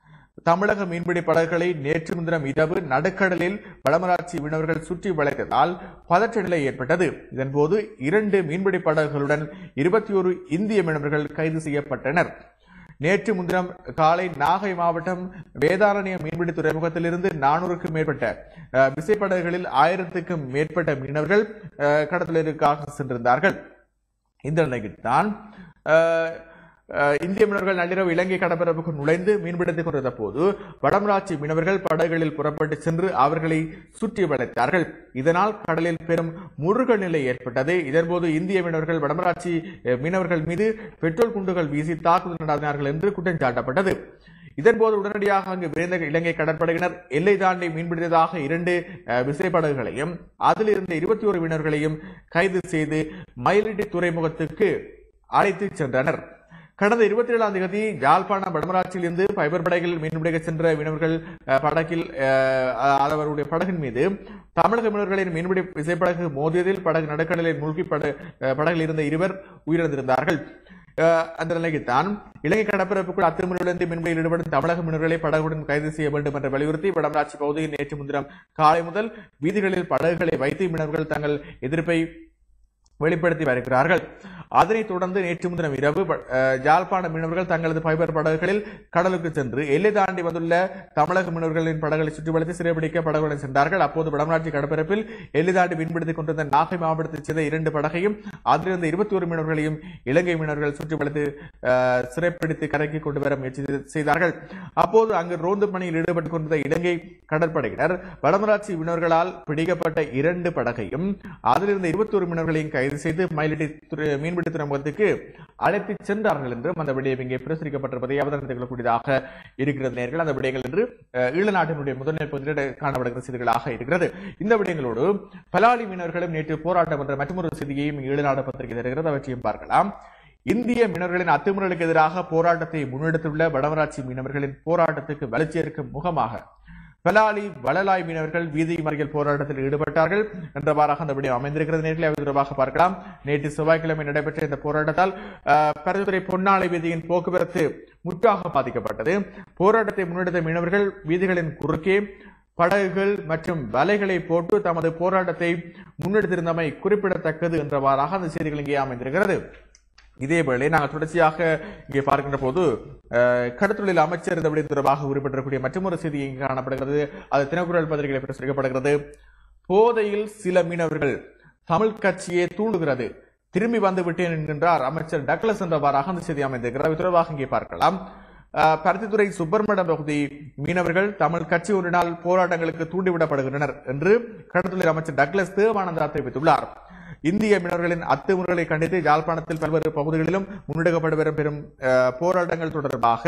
தமிழக மீன்பிடி படகுகளை நேற்று முன்தினம் இரவு நடுக்கடலில் வடமராட்சி மீனவர்கள் சுற்றி வளைத்ததால் பதற்ற நிலை ஏற்பட்டது இதன்போது இரண்டு மீன்பிடி படகுகளுடன் இருபத்தி ஒரு இந்திய மீனவர்கள் கைது செய்யப்பட்டனர் நேற்று முன்தினம் காலை நாகை மாவட்டம் வேதாரண்ய மீன்பிடி துறைமுகத்திலிருந்து நானூறுக்கும் மேற்பட்ட அஹ், விசைப்படகுகளில் ஆயிரத்துக்கும் மேற்பட்ட மீனவர்கள் அஹ், கடத்தலுக்காக சென்றிருந்தார்கள் இந்த நிலையில் தான் அஹ், அஹ், இந்திய மீனவர்கள் நள்ளிரவு இலங்கை கடற்பரப்புக்கு நுழைந்து மீன்பிடித்துக் கொண்டிருந்த போது வடமராட்சி மீனவர்கள் படகுகளில் புறப்பட்டு சென்று அவர்களை சுற்றி வளைத்தார்கள் இதனால் கடலில் பெரும் முருக நிலை ஏற்பட்டது இதன்போது இந்திய மீனவர்கள் வடமராட்சி அஹ், மீனவர்கள் மீது பெட்ரோல் குண்டுகள் வீசி தாக்குதல் நடத்தினார்கள் என்று குற்றம் சாட்டப்பட்டது இதன்போது உடனடியாக அங்கு விரைந்த இலங்கை கடற்படையினர் எல்லை தாண்டி மீன்பிடித்ததாக இரண்டு அஹ், விசைப்படகுகளையும் அதில் இருந்த இருபத்தி ஒரு மீனவர்களையும் கைது செய்து மயிலிட்டி துறைமுகத்துக்கு அழைத்து சென்றனர் கடந்த இருபத்தி ஏழாம் தேதி யாழ்ப்பாணம் வடமராட்சியில் இருந்து ஃபைபர் படகில் மீன்பிடிக்க சென்ற மீனவர்கள் அஹ், படகில் அஹ், அவருடைய படகின் மீது தமிழக மீனவர்களின் மீன்பிடி விசைப்படகு மோதியதில் படகு நடுக்கடலில் மூழ்கி பட அஹ், படகில் இருந்த இருவர் உயிரிழந்திருந்தார்கள் அஹ், அந்த நிலைக்குத்தான் இலங்கை கடற்பரப்புக்குள் அத்துமீறலிருந்து மீன்பிடியில் ஈடுபடும் தமிழக மீனவர்களை படகுடன் கைது செய்ய வேண்டும் என்று வலியுறுத்தி வடமராட்சி பகுதியில் நேற்று முன்தினம் காலை முதல் வீதிகளில் படகுகளை வைத்து மீனவர்கள் தங்கள் எதிர்ப்பை வெளிப்படுத்தி வருகிறார்கள் அதனைத் தொடர்ந்து நேற்று முன்தினம் இரவு அஹ், யாழ்ப்பாண மீனவர்கள் தங்களது ஃபைபர் படகுகளில் கடலுக்கு சென்று எல்லை தாண்டி வந்துள்ள தமிழக மீனவர்களின் படகுகளை சுற்றி வளைத்து சிறைபிடிக்க படகுடன் சென்றார்கள் அப்போது வடமராட்சி கடற்பரப்பில் எல்லை தாண்டி மீன்பிடித்துக் கொண்டிருந்த நாகை மாவட்டத்தைச் சேர்ந்த இரண்டு படகையும் அதிலிருந்த இருபத்தி ஒரு மீனவர்களையும் இலங்கை மீனவர்கள் சுற்றி வளைத்து அஹ், சிறைப்பிடித்து கரைக்கு கொண்டு வர முயற்சி செய்தார்கள் அப்போது அங்கு ரோந்து பணியில் ஈடுபட்டுக் கொண்டிருந்த இலங்கை கடற்படையினர் வடமராட்சி மீனவர்களால் பிடிக்கப்பட்ட இரண்டு படகையும் அதிலிருந்த இருபத்தி ஒரு மீனவர்களையும் கைது செய்து மயிலிட்டி துறை- மீன்பிடி துறைமுகத்துக்கு அழைத்து சென்றார்கள் என்றும் அந்த விடயம் இங்கே பிரசுரிக்கப்பட்டிருப்பதை அவதானித்துக் கொள்ளக்கூடியதாக இருக்கிறது நேர்கள் அந்த விடயங்கள் என்று அஹ், ஈழ நாட்டினுடைய முதன்மை பகுதியில் காணப்படுகிற செய்திகளாக இருக்கிறது இந்த விடயங்களோடு பலாலி மீனவர்களும் நேற்று போராட்டம் என்ற மற்றொரு செய்தியையும் ஈழநாடு பத்திரிகை தருகிறது அவற்றையும் பார்க்கலாம் இந்திய மீனவர்களின் அத்துமுறைகளுக்கு எதிராக போராட்டத்தை முன்னெடுத்துள்ள வடமராட்சி மீனவர்களின் போராட்டத்துக்கு வளர்ச்சி இருக்கும் முகமாக பலாலி வளலாய் மீனவர்கள் வீதி மறியல் போராட்டத்தில் ஈடுபட்டார்கள் என்றவாறாக அந்த விடயம் அமைந்திருக்கிறது நேரில் அது தொடர்பாக பார்க்கலாம் நேற்று செவ்வாய்க்கிழமை நடைபெற்ற இந்த போராட்டத்தால் அஹ், பருத்தித்துறை பொன்னாலை வீதியின் போக்குவரத்து முற்றாக பாதிக்கப்பட்டது போராட்டத்தை முன்னெடுத்த மீனவர்கள் வீதிகளின் குறுக்கே படகுகள் மற்றும் வலைகளை போட்டு தமது போராட்டத்தை முன்னெடுத்திருந்தமை குறிப்பிடத்தக்கது என்றவாறாக அந்த செய்திகள் இங்கே அமைந்திருக்கிறது இதேவேளை நாங்கள் தொடர்ச்சியாக இங்கே பார்க்கின்ற போது அஹ், கடத்தொழில் அமைச்சர் இந்த விடயம் தொடர்பாக குறிப்பிட்டிருக்கக்கூடிய மற்றொரு செய்தி இங்கே காணப்படுகிறது அது தினக்குரல் பத்திரிகையில் பிரசுரிக்கப்படுகிறது போதையில் சில மீனவர்கள் தமிழ் கட்சியை தூண்டுகிறது திரும்பி வந்து விட்டேன் என்கின்றார் அமைச்சர் டக்ளஸ் என்றவாறாக அந்த செய்தி அமைந்திருக்கிறது இது தொடர்பாக இங்கே பார்க்கலாம் அஹ், பருத்தித்துறை சுப்பிரமணியம் பகுதி மீனவர்கள் தமிழ் கட்சி ஒன்றினால் போராட்டங்களுக்கு தூண்டிவிடப்படுகின்றனர் என்று கடற்தொழில் அமைச்சர் டக்ளஸ் தேவானந்தா தெரிவித்துள்ளார் இந்திய மீனவர்களின் அத்துமுறைகளை கண்டித்து யாழ்ப்பாணத்தில் பல்வேறு பகுதிகளிலும் முன்னெடுக்கப்பட்டு வரும் பெரும் அஹ், போராட்டங்கள் தொடர்பாக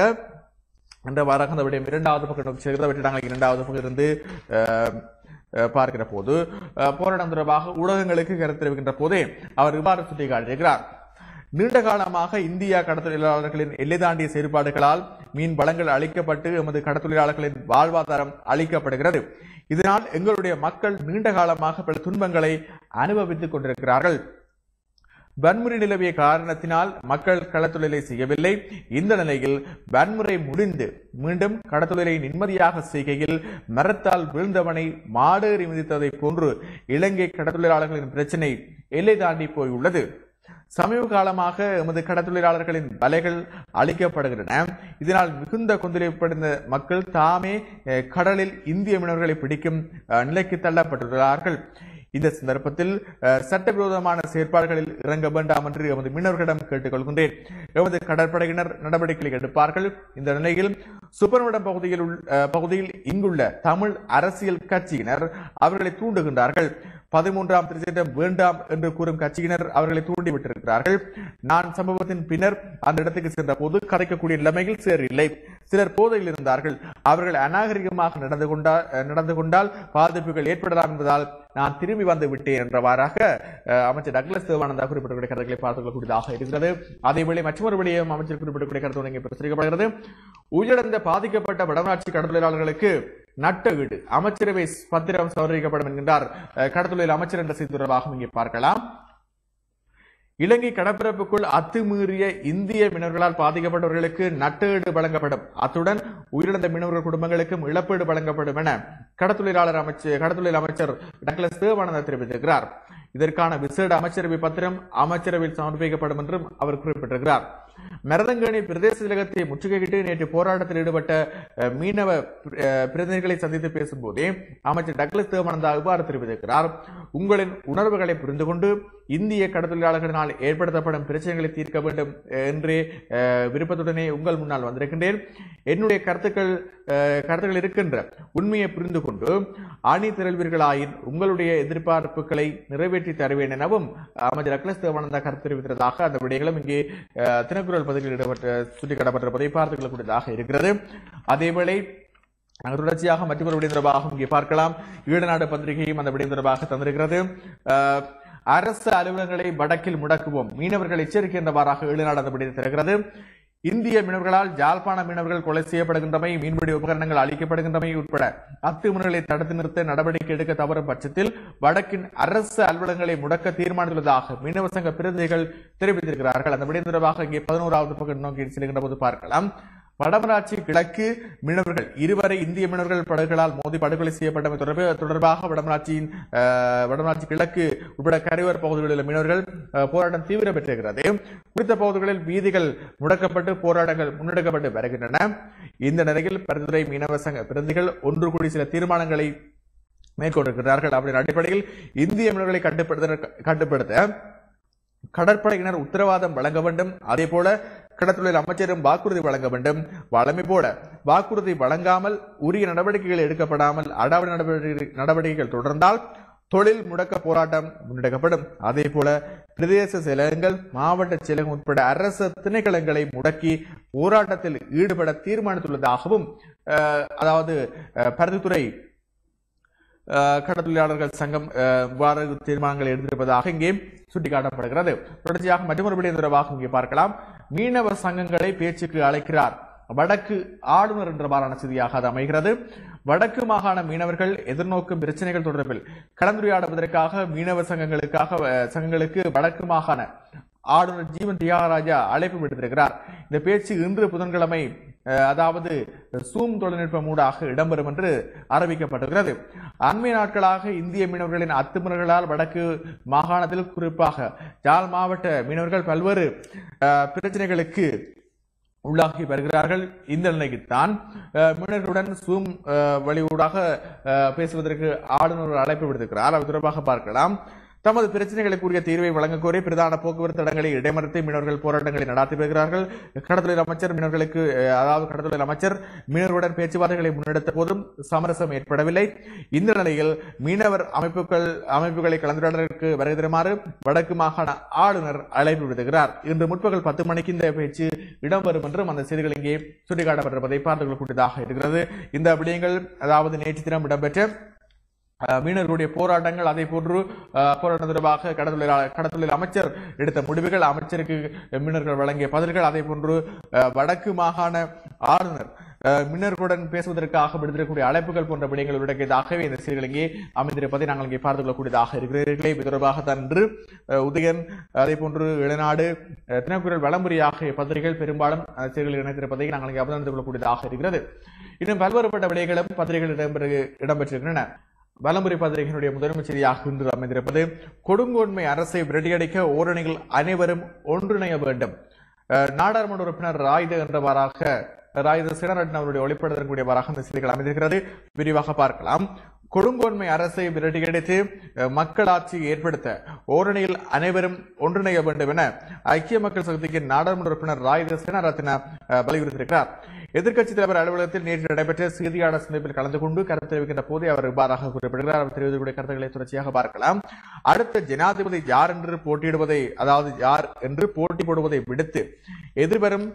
என்ற வாராக அந்த விடயம் இரண்டாவது பக்கம் நோக்கி செல்கிறது அவற்றை நாங்கள் இரண்டாவது பக்கம் இருந்து அஹ், அஹ், பார்க்கிற போது அஹ், போராட்டம் தொடர்பாக ஊடகங்களுக்கு கருத்து தெரிவிக்கின்ற போதே அவர் இவ்வாறு சுட்டிக்காட்டியிருக்கிறார் நீண்ட காலமாக இந்தியா கடத்தொழிலாளர்களின் எல்லை தாண்டிய செயற்பாடுகளால் மீன் வளங்கள் அளிக்கப்பட்டு எமது கடத்தொழிலாளர்களின் வாழ்வாதாரம் அளிக்கப்படுகிறது இதனால் எங்களுடைய மக்கள் நீண்ட காலமாக பல துன்பங்களை அனுபவித்துக் கொண்டிருக்கிறார்கள் வன்முறை நிலவிய காரணத்தினால் மக்கள் களத்தொழிலை செய்யவில்லை இந்த நிலையில் வன்முறை முடிந்து மீண்டும் கடத்தொழிலை நிம்மதியாக செய்கையில் மரத்தால் வீழ்ந்தவனை மாடேறி மிதித்ததை போன்று இலங்கை கடத்தொழிலாளர்களின் பிரச்சினை எல்லை தாண்டி போயுள்ளது சமீப காலமாக எமது கடத்தொழிலாளர்களின் வலைகள் அழிக்கப்படுகின்றன இதனால் மிகுந்த கொந்தளிப்படைந்த மக்கள் தாமே அஹ், கடலில் இந்திய மீனவர்களை பிடிக்கும் அஹ், நிலைக்கு தள்ளப்பட்டுள்ளார்கள் இந்த சந்தர்ப்பத்தில் அஹ், சட்டவிரோதமான செயற்பாடுகளில் இறங்க வேண்டாம் என்று எமது மீனவர்களிடம் கேட்டுக்கொள்கின்றேன் எமது கடற்படையினர் நடவடிக்கைகளை எடுப்பார்கள் இந்த நிலையில் சுப்பரமடம் பகுதியில் உள்- அஹ், பகுதியில் இங்குள்ள தமிழ் அரசியல் கட்சியினர் அவர்களை தூண்டுகின்றார்கள் பதிமூன்றாம் திருச்சட்டம் வேண்டாம் என்று கூறும் கட்சியினர் அவர்களை தூண்டிவிட்டிருக்கிறார்கள் நான் சம்பவத்தின் பின்னர் அந்த இடத்துக்கு சென்ற போது கதைக்கக்கூடிய நிலைமையில் சிலர் இல்லை சிலர் போதையில் இருந்தார்கள் அவர்கள் அநாகரிகமாக நடந்து கொண்டால் நடந்து கொண்டால் பாதிப்புகள் ஏற்படலாம் என்பதால் நான் திரும்பி வந்து விட்டேன் என்றவாறாக அஹ், அமைச்சர் டக்ளஸ் தேவானந்தா குறிப்பிடக்கூடிய கருத்துக்களை பார்த்துக் கொள்ளக்கூடியதாக இருக்கிறது அதேவேளை மற்றொரு விடயம் அமைச்சர் குறிப்பிடக்கூடிய கருத்து இங்கே பிரசுரிக்கப்படுகிறது உயிரிழந்த பாதிக்கப்பட்ட வடமராட்சி கடற்தொழிலாளர்களுக்கு நட்ட வீடு அமைச்சரவை பத்திரம் சௌகரிக்கப்படும் என்கின்றார் அஹ், கடற்தொழில் அமைச்சர் என்ற செய்தி தொடர்பாகவும் இங்கே பார்க்கலாம் இலங்கை கடற்பரப்புக்குள் அத்துமீறிய இந்திய மீனவர்களால் பாதிக்கப்பட்டவர்களுக்கு நட்டஈடு வழங்கப்படும் அத்துடன் உயிரிழந்த மீனவர்கள் குடும்பங்களுக்கும் இழப்பீடு வழங்கப்படும் என கடத்தொழிலாளர் அமைச்சர் கடத்தொழில் அமைச்சர் டக்ளஸ் தேவானந்தா தெரிவித்திருக்கிறார் இதற்கான விசேட அமைச்சரவை பத்திரம் அமைச்சரவையில் சமர்ப்பிக்கப்படும் என்றும் அவர் குறிப்பிட்டிருக்கிறார் மரதங்கேணி பிரதேச செயலகத்தை முற்றுகையிட்டு நேற்று போராட்டத்தில் ஈடுபட்ட அஹ், மீனவ அஹ், பிரதிநிதிகளை சந்தித்து பேசும்போதே அமைச்சர் டக்ளஸ் தேவானந்தா இவ்வாறு தெரிவித்திருக்கிறார் உங்களின் உணர்வுகளை புரிந்து கொண்டு இந்திய கடற்தொழிலாளர்களினால் ஏற்படுத்தப்படும் பிரச்சனைகளை தீர்க்க வேண்டும் அஹ், என்றே அஹ், விருப்பத்துடனே உங்கள் முன்னால் வந்திருக்கின்றேன் என்னுடைய கருத்துக்கள் அஹ், கருத்துக்கள் இருக்கின்ற உண்மையை புரிந்து கொண்டு அணி திரள்வீர்களாயின் உங்களுடைய எதிர்பார்ப்புகளை நிறைவேற்றி தருவேன் எனவும் அமைச்சர் அக்லஸ் தேவானந்தா கருத்து தெரிவித்ததாக அந்த விடயங்களும் இங்கே அஹ், தினக்குரல் பதிவில் ஈடுபட்ட சுட்டிக்காட்டப்பட்டிருப்பதை பார்த்துக் கொள்ளக்கூடியதாக இருக்கிறது அதேவேளை நாங்கள் தொடர்ச்சியாக மற்றொரு விடயம் தொடர்பாக இங்கே பார்க்கலாம் ஈழநாடு பத்திரிகையும் அந்த விடயம் தொடர்பாக தந்திருக்கிறது அஹ், அரசு அலுவலகங்களை வடக்கில் முடக்குவோம் மீனவர்கள் எச்சரிக்கை என்றவாறாக ஈழநாடு அந்த விடயத்தை தருகிறது இந்திய மீனவர்களால் ஜாழ்ப்பாண மீனவர்கள் கொலை செய்யப்படுகின்றமை மீன்பிடி உபகரணங்கள் அளிக்கப்படுகின்றமை உட்பட அத்துமுறைகளை தடுத்து நிறுத்த நடவடிக்கை எடுக்க தவறும் பட்சத்தில் வடக்கின் அரசு அலுவலகங்களை முடக்க தீர்மானித்துள்ளதாக மீனவ சங்க பிரதிநிதிகள் தெரிவித்திருக்கிறார்கள் அந்த விடயம் தொடர்பாக இங்கே பதினோராவது பக்கம் நோக்கி செல்கின்ற போது பார்க்கலாம் வடமராட்சி கிழக்கு மீனவர்கள் இருவரை இந்திய மீனவர்கள் படகுகளால் மோதி படுகொலை செய்யப்பட்டமை தொடர்பு தொடர்பாக வடமராட்சியின் அஹ், வடமராட்சி கிழக்கு உட்பட கரையோர பகுதிகளில் உள்ள மீனவர்கள் அஹ், போராட்டம் தீவிரம் பெற்றிருக்கிறது குறித்த பகுதிகளில் வீதிகள் முடக்கப்பட்டு போராட்டங்கள் முன்னெடுக்கப்பட்டு வருகின்றன இந்த நிலையில் பரிந்துரை மீனவ சங்க பிரதிகள் ஒன்று கூடி சில தீர்மானங்களை மேற்கொண்டிருக்கிறார்கள் அவரின் அடிப்படையில் இந்திய மீனவர்களை கட்டுப்படுத்த கட்டுப்படுத்த கடற்படையினர் உத்தரவாதம் வழங்க வேண்டும் அதே போல கடற்தொழில் அமைச்சரும் வாக்குறுதி வழங்க வேண்டும் வழமை போல வாக்குறுதி வழங்காமல் உரிய நடவடிக்கைகள் எடுக்கப்படாமல் அடாவடி நடவடிக்கை நடவடிக்கைகள் தொடர்ந்தால் தொழில் முடக்க போராட்டம் முன்னெடுக்கப்படும் அதே போல பிரதேச செயலகங்கள் மாவட்ட செயலகம் உட்பட அரசு திணைக்களங்களை முடக்கி போராட்டத்தில் ஈடுபட தீர்மானித்துள்ளதாகவும் அஹ், அதாவது அஹ், பருத்தித்துறை அஹ், கடற்தொழிலாளர்கள் சங்கம் அஹ், இவ்வாறு தீர்மானங்களை எடுத்திருப்பதாக இங்கே சுட்டிக்காட்டப்படுகிறது தொடர்ச்சியாக மற்றொரு விடயம் தொடர்பாக இங்கே பார்க்கலாம் மீனவ சங்கங்களை பேச்சுக்கு அழைக்கிறார் வடக்கு ஆளுநர் என்ற மாறான செய்தியாக அது அமைகிறது வடக்கு மாகாண மீனவர்கள் எதிர்நோக்கும் பிரச்சனைகள் தொடர்பில் கலந்துரையாடுவதற்காக மீனவ சங்கங்களுக்காக அஹ், சங்கங்களுக்கு வடக்கு மாகாண ஆளுநர் ஜீவன் தியாகராஜா அழைப்பு விடுத்திருக்கிறார் இந்த பேச்சு இன்று புதன்கிழமை அஹ், அதாவது சூம் தொழில்நுட்பம் ஊடாக இடம்பெறும் என்று அறிவிக்கப்பட்டிருக்கிறது அண்மை நாட்களாக இந்திய மீனவர்களின் அத்துமுறைகளால் வடக்கு மாகாணத்தில் குறிப்பாக ஜாழ் மாவட்ட மீனவர்கள் பல்வேறு அஹ், பிரச்சனைகளுக்கு உள்ளாகி வருகிறார்கள் இந்த நிலைக்குத்தான் அஹ், மீனவர்களுடன் சூம் அஹ், வழியூடாக அஹ், பேசுவதற்கு ஆளுநர் அழைப்பு விடுத்திருக்கிறார் அது தொடர்பாக பார்க்கலாம் தமது பிரச்சனைகளுக்குரிய தீர்வை வழங்க கோரி பிரதான போக்குவரத்து தடங்களை இடைமறித்து மீனவர்கள் போராட்டங்களை நடாத்தி வருகிறார்கள் கடற்தொழில் அமைச்சர் மீனவர்களுக்கு அஹ், அதாவது கடற்தொழில் அமைச்சர் மீனவர்களுடன் பேச்சுவார்த்தைகளை முன்னெடுத்த போதும் சமரசம் ஏற்படவில்லை இந்த நிலையில் மீனவர் அமைப்புகள் அமைப்புகளை கலந்துரையாடலுக்கு வருகை தருமாறு வடக்கு மாகாண ஆளுநர் அழைப்பு விடுத்துகிறார் இன்று முற்பகல் பத்து மணிக்கு இந்த பேச்சு இடம்பெறும் என்றும் அந்த செய்திகள் இங்கே சுட்டிக்காட்டப்பட்டிருப்பதை பார்த்துக் கொள்ளக்கூடியதாக இருக்கிறது இந்த விடயங்கள் அதாவது நேற்று தினம் இடம்பெற்ற அஹ், மீனவர்களுடைய போராட்டங்கள் அதே போன்று அஹ், போராட்டம் தொடர்பாக கடற்தொழில் கடற்தொழில் அமைச்சர் எடுத்த முடிவுகள் அமைச்சருக்கு மீனவர்கள் வழங்கிய பதில்கள் அதே போன்று அஹ், வடக்கு மாகாண ஆளுநர் அஹ், மின்னர்களுடன் பேசுவதற்காக விடுத்திருக்கக்கூடிய அழைப்புகள் போன்ற விடயங்கள் உள்ளடக்கியதாகவே இந்த செய்திகள் இங்கே அமைந்திருப்பதை நாங்கள் இங்கே பார்த்துக் கொள்ளக்கூடியதாக இருக்கிறீர்களே இது தொடர்பாகத்தான் இன்று அஹ், உதயன் அதே போன்று இளநாடு அஹ், தினக்குரல் வளமுறை ஆகிய பத்திரிகைகள் பெரும்பாலும் அந்த செய்திகளில் இணைத்திருப்பதை நாங்கள் இங்கே அவதானித்துக் கொள்ளக்கூடியதாக இருக்கிறது இன்னும் பல்வேறுபட்ட விடயங்களும் பத்திரிகைகள் இடம்பெறு இடம்பெற்றிருக்கின்றன வலமுறை பத்திரிகையினுடைய முதன்மை செய்தியாக இன்று அமைந்திருப்பது கொடுங்கோன்மை அரசை விரட்டியடிக்க ஓரணிகள் அனைவரும் ஒன்றிணைய வேண்டும் அஹ், நாடாளுமன்ற உறுப்பினர் ராயுத என்றவாறாக ராயுத சினரட்ன அவருடைய ஒளிப்படத்தின் கூடியவாறாக இந்த செய்திகள் அமைந்திருக்கிறது விரிவாக பார்க்கலாம் கொடுங்கோன்மை அரசை விரட்டியடித்து அஹ், மக்களாட்சியை ஏற்படுத்த ஓரணியில் அனைவரும் ஒன்றிணைய வேண்டும் என ஐக்கிய மக்கள் சக்தியின் நாடாளுமன்ற உறுப்பினர் ராயுத சேனாரத்ன அஹ், வலியுறுத்தியிருக்கிறார் எதிர்க்கட்சித் தலைவர் அலுவலகத்தில் நேற்று நடைபெற்ற செய்தியாளர் சந்திப்பில் கலந்து கொண்டு கருத்து தெரிவிக்கின்ற போதே அவர் இவ்வாறாக குறிப்பிடுகிறார் அவர் தெரிவிக்கக்கூடிய கருத்துக்களை தொடர்ச்சியாக பார்க்கலாம் அடுத்த ஜனாதிபதி யார் என்று போட்டியிடுவதை அதாவது யார் என்று போட்டி போடுவதை விடுத்து எதிர்வரும்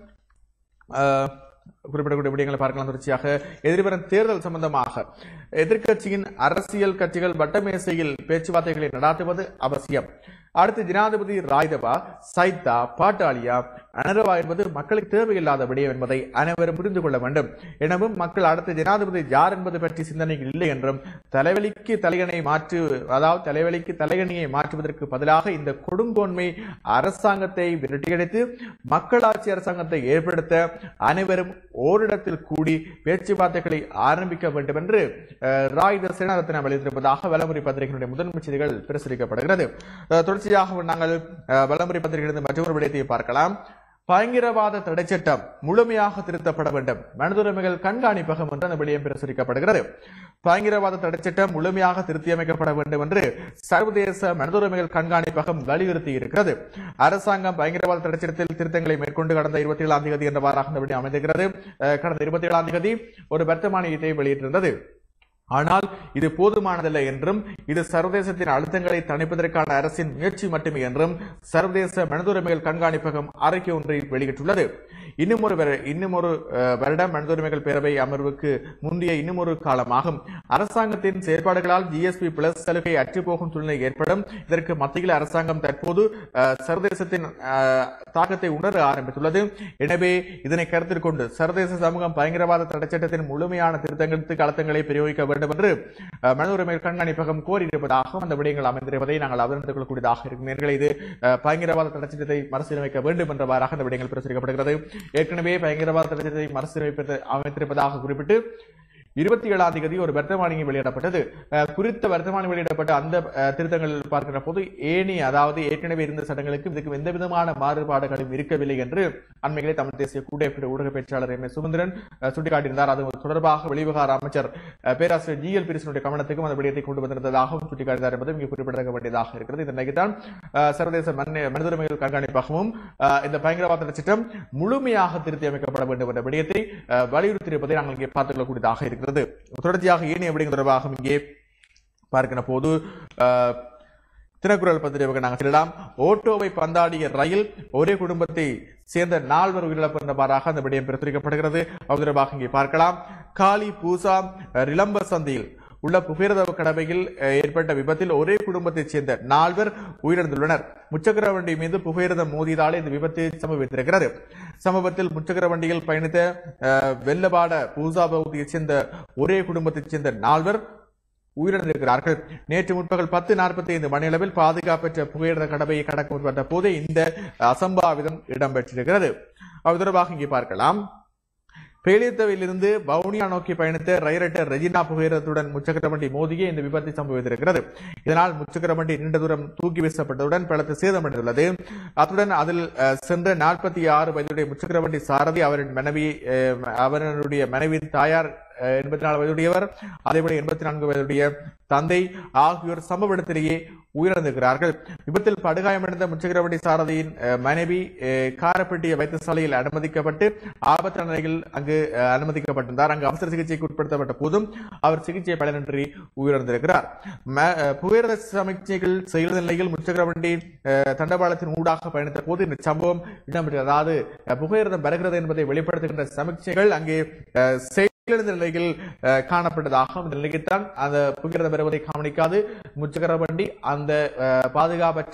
அஹ், குறிப்பிடக்கூடிய விடயங்களை பார்க்கலாம் தொடர்ச்சியாக எதிர்வரும் தேர்தல் சம்பந்தமாக எதிர்க்கட்சியின் அரசியல் கட்சிகள் வட்டமேசையில் பேச்சுவார்த்தைகளை நடாத்துவது அவசியம் அடுத்து ஜனாதிபதி ராய்தவா சைத்தா பாட்டாளியா அனரவா என்பது மக்களுக்கு தேவையில்லாத விடயம் என்பதை அனைவரும் புரிந்து கொள்ள வேண்டும் எனவும் மக்கள் அடுத்த ஜனாதிபதி யார் என்பது பற்றி சிந்தனைகள் இல்லை என்றும் தலைவலிக்கு தலையணை மாற்று அதாவது தலைவலிக்கு தலையணையை மாற்றுவதற்கு பதிலாக இந்த கொடுங்கோன்மை அரசாங்கத்தை விரட்டியடித்து மக்களாட்சி அரசாங்கத்தை ஏற்படுத்த அனைவரும் ஓரிடத்தில் கூடி பேச்சுவார்த்தைகளை ஆரம்பிக்க வேண்டும் என்று அஹ், ராயுத சேனாரத்தின வெளியிட்டிருப்பதாக வலமுறை பத்திரிகையினுடைய முதன்மை செய்திகள் பிரசுரிக்கப்படுகிறது அஹ், தொடர்ச்சியாக நாங்கள் அஹ், வலமுறை பத்திரிகையிலிருந்து மற்றொரு விடயத்தை பார்க்கலாம் பயங்கரவாத தடைச்சட்டம் முழுமையாக திருத்தப்பட வேண்டும் மனிதுரிமைகள் கண்காணிப்பகம் என்று அந்த விடயம் பிரசுரிக்கப்படுகிறது பயங்கரவாத தடைச்சட்டம் முழுமையாக திருத்தியமைக்கப்பட வேண்டும் என்று சர்வதேச மனிதுரிமைகள் கண்காணிப்பகம் வலியுறுத்தி இருக்கிறது அரசாங்கம் பயங்கரவாத தடைச்சட்டத்தில் திருத்தங்களை மேற்கொண்டு கடந்த இருபத்தி ஏழாம் தேதி என்றவாறாக இந்த விடயம் அமைந்திருக்கிறது அஹ், கடந்த இருபத்தி ஏழாம் தேதி ஒரு வர்த்தமானியத்தை வெளியிட்டிருந்தது ஆனால் இது போதுமானதல்ல என்றும் இது சர்வதேசத்தின் அழுத்தங்களை தணிப்பதற்கான அரசின் முயற்சி மட்டுமே என்றும் சர்வதேச மனிதுரிமைகள் கண்காணிப்பகம் அறிக்கை ஒன்றை வெளியிட்டுள்ளது இன்னும் ஒரு வரு- இன்னும் ஒரு அஹ், வருடம் மனிதுரிமைகள் பேரவை அமர்வுக்கு முந்தைய இன்னும் ஒரு காலமாகும் அரசாங்கத்தின் செயற்பாடுகளால் ஜிஎஸ்பி பிளஸ் சலுகை அற்றுப்போகும் சூழ்நிலை ஏற்படும் இதற்கு மத்தியில் அரசாங்கம் தற்போது அஹ், சர்வதேசத்தின் அஹ், தாக்கத்தை உணர ஆரம்பித்துள்ளது எனவே இதனை கருத்தில் கொண்டு சர்வதேச சமூகம் பயங்கரவாத தடைச்சட்டத்தின் முழுமையான திருத்தங்களுக்கு அழுத்தங்களை பிரயோகிக்க வேண்டும் என்று அஹ், மனித உரிமைகள் கண்காணிப்பகம் கோரியிருப்பதாக அந்த விடயங்கள் அமைந்திருப்பதை நாங்கள் அவர்ந்து கொள்ளக்கூடியதாக இருக்கும் நேர்களை இது அஹ், பயங்கரவாத தடைச்சட்டத்தை மறுசீரமைக்க வேண்டும் என்றவாறாக அந்த விடயங்கள் பிரசுரிக்கப்படுகிறது ஏற்கனவே பயங்கரவாத தடைச்சட்டத்தை மறுசீரமைப்பது அமைத்திருப்பதாக குறிப்பிட்டு இருபத்தி ஏழாம் தேதி ஒரு வர்த்தமானி வெளியிடப்பட்டது அஹ், குறித்த வர்த்தமானி வெளியிடப்பட்ட அந்த அஹ், திருத்தங்கள் பார்க்கிற போது ஏனி அதாவது ஏற்கனவே இருந்த சட்டங்களுக்கு இதுக்கு எந்த விதமான மாறுபாடுகளும் இருக்கவில்லை என்று அண்மையிலே தமிழ் தேசிய கூட்டமைப்பு ஊடக பேச்சாளர் எம் ஏ சுமந்திரன் அஹ், சுட்டிக்காட்டியிருந்தார் அது தொடர்பாக வெளிவிவகார அமைச்சர் அஹ், பேராசிரியர் ஜி எல் பிரிசனுடைய கவனத்துக்கும் அந்த விடயத்தை கொண்டு வந்திருந்ததாகவும் சுட்டிக்காட்டினார் என்பது இங்கே குறிப்பிடத்தக்க வேண்டியதாக இருக்கிறது இந்த நிலைக்குத்தான் அஹ், சர்வதேச மண் மனித உரிமைகள் கண்காணிப்பகமும் அஹ், இந்த பயங்கரவாத சட்டம் முழுமையாக திருத்தி அமைக்கப்பட வேண்டும் என்ற விடயத்தை அஹ், வலியுறுத்தியிருப்பதை நாங்கள் இங்கே பார்த்துக் கொள்ளக்கூடியதாக இருக்கிறது தொடர்ச்சியாக ஏனைய விடயங்கள் தொடர்பாக இங்கே பார்க்கிற போது அஹ், தினக்குரல் பத்திரிகை நாங்கள் செல்லலாம் ஓட்டோவை பந்தாடிய ரயில் ஒரே குடும்பத்தை சேர்ந்த நால்வர் உயிரிழப்பு என்றவாறாக அந்த விடயம் பிரசுரிக்கப்படுகிறது அது தொடர்பாக இங்கே பார்க்கலாம் காளி பூசா அஹ், ரிலம்ப சந்தையில் உள்ள புகையிரத கடமையில் அஹ், ஏற்பட்ட விபத்தில் ஒரே குடும்பத்தைச் சேர்ந்த நால்வர் உயிரிழந்துள்ளனர் முச்சக்கர வண்டி மீது புகையிரதம் மோதியதாலே இந்த விபத்து சம்பவித்திருக்கிறது சம்பவத்தில் முச்சக்கர வண்டியில் பயணித்த அஹ், வெள்ளபாட பூசா பகுதியைச் சேர்ந்த ஒரே குடும்பத்தைச் சேர்ந்த நால்வர் உயிரிழந்திருக்கிறார்கள் நேற்று முற்பகல் பத்து நாற்பத்தி ஐந்து மணியளவில் பாதுகாப்பற்ற புகையிரத கடமையை கடக்க முற்பட்ட போதே இந்த அசம்பாவிதம் இடம்பெற்றிருக்கிறது அது தொடர்பாக இங்கே பார்க்கலாம் பேலியத்தவையிலிருந்து வவுனியா நோக்கி பயணித்த ரயிரட்டர் ரெஜினா புகையிரத்துடன் முச்சக்கர வண்டி மோதியே இந்த விபத்து சம்பவித்திருக்கிறது இதனால் முச்சக்கர வண்டி நீண்ட தூரம் தூக்கி வீசப்பட்டதுடன் பலத்த சேதமடைந்துள்ளது அத்துடன் அதில் அஹ், சென்ற நாற்பத்தி ஆறு வயதுடைய முச்சக்கர வண்டி சாரதி அவரின் மனைவி அஹ், அவருடைய மனைவி தாயார் எண்பத்தி நாலு வயதுடையவர் அதேபோல எண்பத்தி நான்கு வயதுடைய தந்தை ஆகியோர் சம்பவ இடத்திலேயே உயிரிழந்திருக்கிறார்கள் விபத்தில் படுகாயமடைந்த முச்சக்கரவண்டி சாரதியின் அஹ், மனைவி அஹ், காரப்பட்டிய வைத்தியசாலையில் அனுமதிக்கப்பட்டு ஆபத்தான நிலையில் அங்கு அஹ், அனுமதிக்கப்பட்டிருந்தார் அங்கு அவசர சிகிச்சைக்கு உட்படுத்தப்பட்ட போதும் அவர் சிகிச்சை பலனின்றி உயிரிழந்திருக்கிறார் ம- அஹ், புகையிரத சமிக்ஞைகள் செய்த நிலையில் முச்சக்கரவண்டி அஹ், தண்டவாளத்தின் ஊடாக பயணித்த போது இந்த சம்பவம் இடம்பெற்றது அதாவது அஹ், புகையிரதம் வருகிறது என்பதை வெளிப்படுத்துகின்ற சமிக்ஞைகள் அங்கே அஹ், செயலிழந்த நிலையில் அஹ், காணப்பட்டதாகவும் இந்த நிலைக்குத்தான் அந்த புகையிரதம் வருவதை கவனிக்காது முச்சக்கர வண்டி அந்த அஹ், பாதுகாப்பற்ற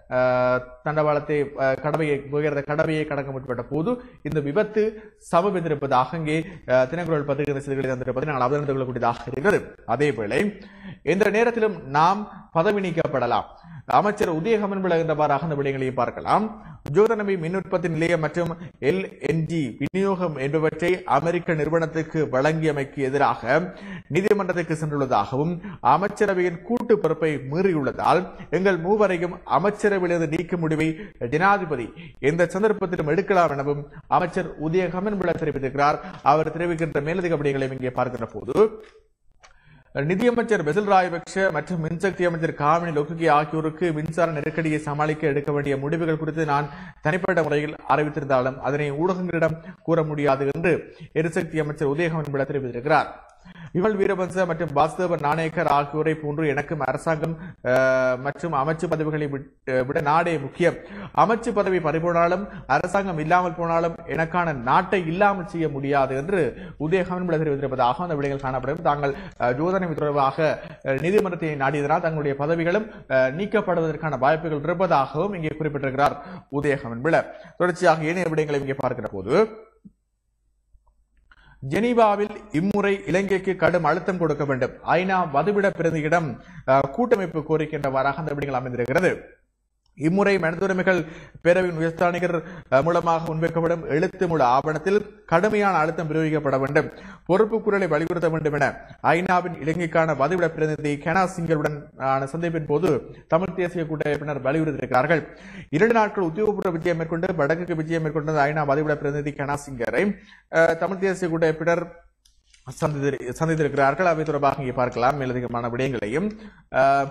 அஹ், தண்டவாளத்தை அஹ், கடவையை உயர்ந்த கடவையை கடக்க முற்பட்ட போது இந்த விபத்து சமபெந்திருப்பதாக அங்கே அஹ், தினக்குரல் பத்திரிகை செய்திகளை தந்திருப்பதை நாங்கள் அவதரித்துக் கொள்ளக்கூடியதாக இருக்கிறது அதேவேளை எந்த நேரத்திலும் நாம் பதவி நீக்கப்படலாம் அமைச்சர் உதயகமன் விளங்குகின்றவாறாக அந்த விடயங்களையும் பார்க்கலாம் ஜோதனவி மின் உற்பத்தி நிலையம் மற்றும் எல்என்ஜி விநியோகம் என்பவற்றை அமெரிக்க நிறுவனத்துக்கு வழங்கியமைக்கு எதிராக நீதிமன்றத்துக்கு சென்றுள்ளதாகவும் அமைச்சரவையின் கூட்டு பொறுப்பை மீறியுள்ளதால் எங்கள் மூவரையும் அமைச்சரவையிலிருந்து நீக்கும் முடிவை ஜனாதிபதி எந்த சந்தர்ப்பத்திலும் எடுக்கலாம் எனவும் அமைச்சர் உதயகமன் விள தெரிவித்திருக்கிறார் அவர் தெரிவிக்கின்ற மேலதிக விடயங்களையும் இங்கே பார்க்கின்ற போது நிதியமைச்சர் பெசில் ராயபக்ஷ மற்றும் மின்சக்தி அமைச்சர் காமினி லொக்குகி ஆகியோருக்கு மின்சார நெருக்கடியை சமாளிக்க எடுக்க வேண்டிய முடிவுகள் குறித்து நான் தனிப்பட்ட முறையில் அறிவித்திருந்தாலும் அதனை ஊடகங்களிடம் கூற முடியாது என்று எரிசக்தி அமைச்சர் உதயகமன் விட தெரிவித்திருக்கிறார் விமல் வீரவன்ச மற்றும் வாசுதேவ நாணயக்கர் ஆகியோரை போன்று எனக்கும் அரசாங்கம் அஹ், மற்றும் அமைச்சு பதவிகளை விட்- அஹ், விட நாடே முக்கியம் அமைச்சு பதவி பறிபோனாலும் அரசாங்கம் இல்லாமல் போனாலும் எனக்கான நாட்டை இல்லாமல் செய்ய முடியாது என்று உதயகமன் விட தெரிவித்திருப்பதாக அந்த விடைகள் காணப்படும் தாங்கள் அஹ், ஜோதனை தொடர்பாக அஹ், நீதிமன்றத்தை நாடியதனால் தங்களுடைய பதவிகளும் அஹ், நீக்கப்படுவதற்கான வாய்ப்புகள் இருப்பதாகவும் இங்கே குறிப்பிட்டிருக்கிறார் உதயகமன் விட தொடர்ச்சியாக ஏனைய விடயங்களை இங்கே பார்க்கிற போது ஜெனீவாவில் இம்முறை இலங்கைக்கு கடும் அழுத்தம் கொடுக்க வேண்டும் ஐநா வதுவிட பிரதியிடம் அஹ், கூட்டமைப்பு கோரிக்கின்றவாறாக அந்த விடயங்கள் அமைந்திருக்கிறது இம்முறை மனிதுரிமைகள் பேரவையின் உயர்ஸ்தானிகர் அஹ், மூலமாக முன்வைக்கப்படும் எழுத்து மூல ஆவணத்தில் கடுமையான அழுத்தம் பிரயோகிக்கப்பட வேண்டும் பொறுப்பு குரலை வலியுறுத்த வேண்டும் என ஐநாவின் இலங்கைக்கான வதிவிட பிரதிநிதி கெனா சிங்கருடன் ஆன சந்திப்பின் போது தமிழ் தேசிய கூட்டமைப்பினர் வலியுறுத்தியிருக்கிறார்கள் இரண்டு நாட்கள் உத்தியோகபூர்வ விஜயம் மேற்கொண்டு வடக்குக்கு விஜயம் மேற்கொண்ட ஐநா வதிவிட பிரதிநிதி கெனா சிங்கரை அஹ், தமிழ் தேசிய கூட்டமைப்பினர் சந்தித்திரு- சந்தித்திருக்கிறார்கள் அவை தொடர்பாக இங்கே பார்க்கலாம் மேலதிகமான விடயங்களையும் அஹ்,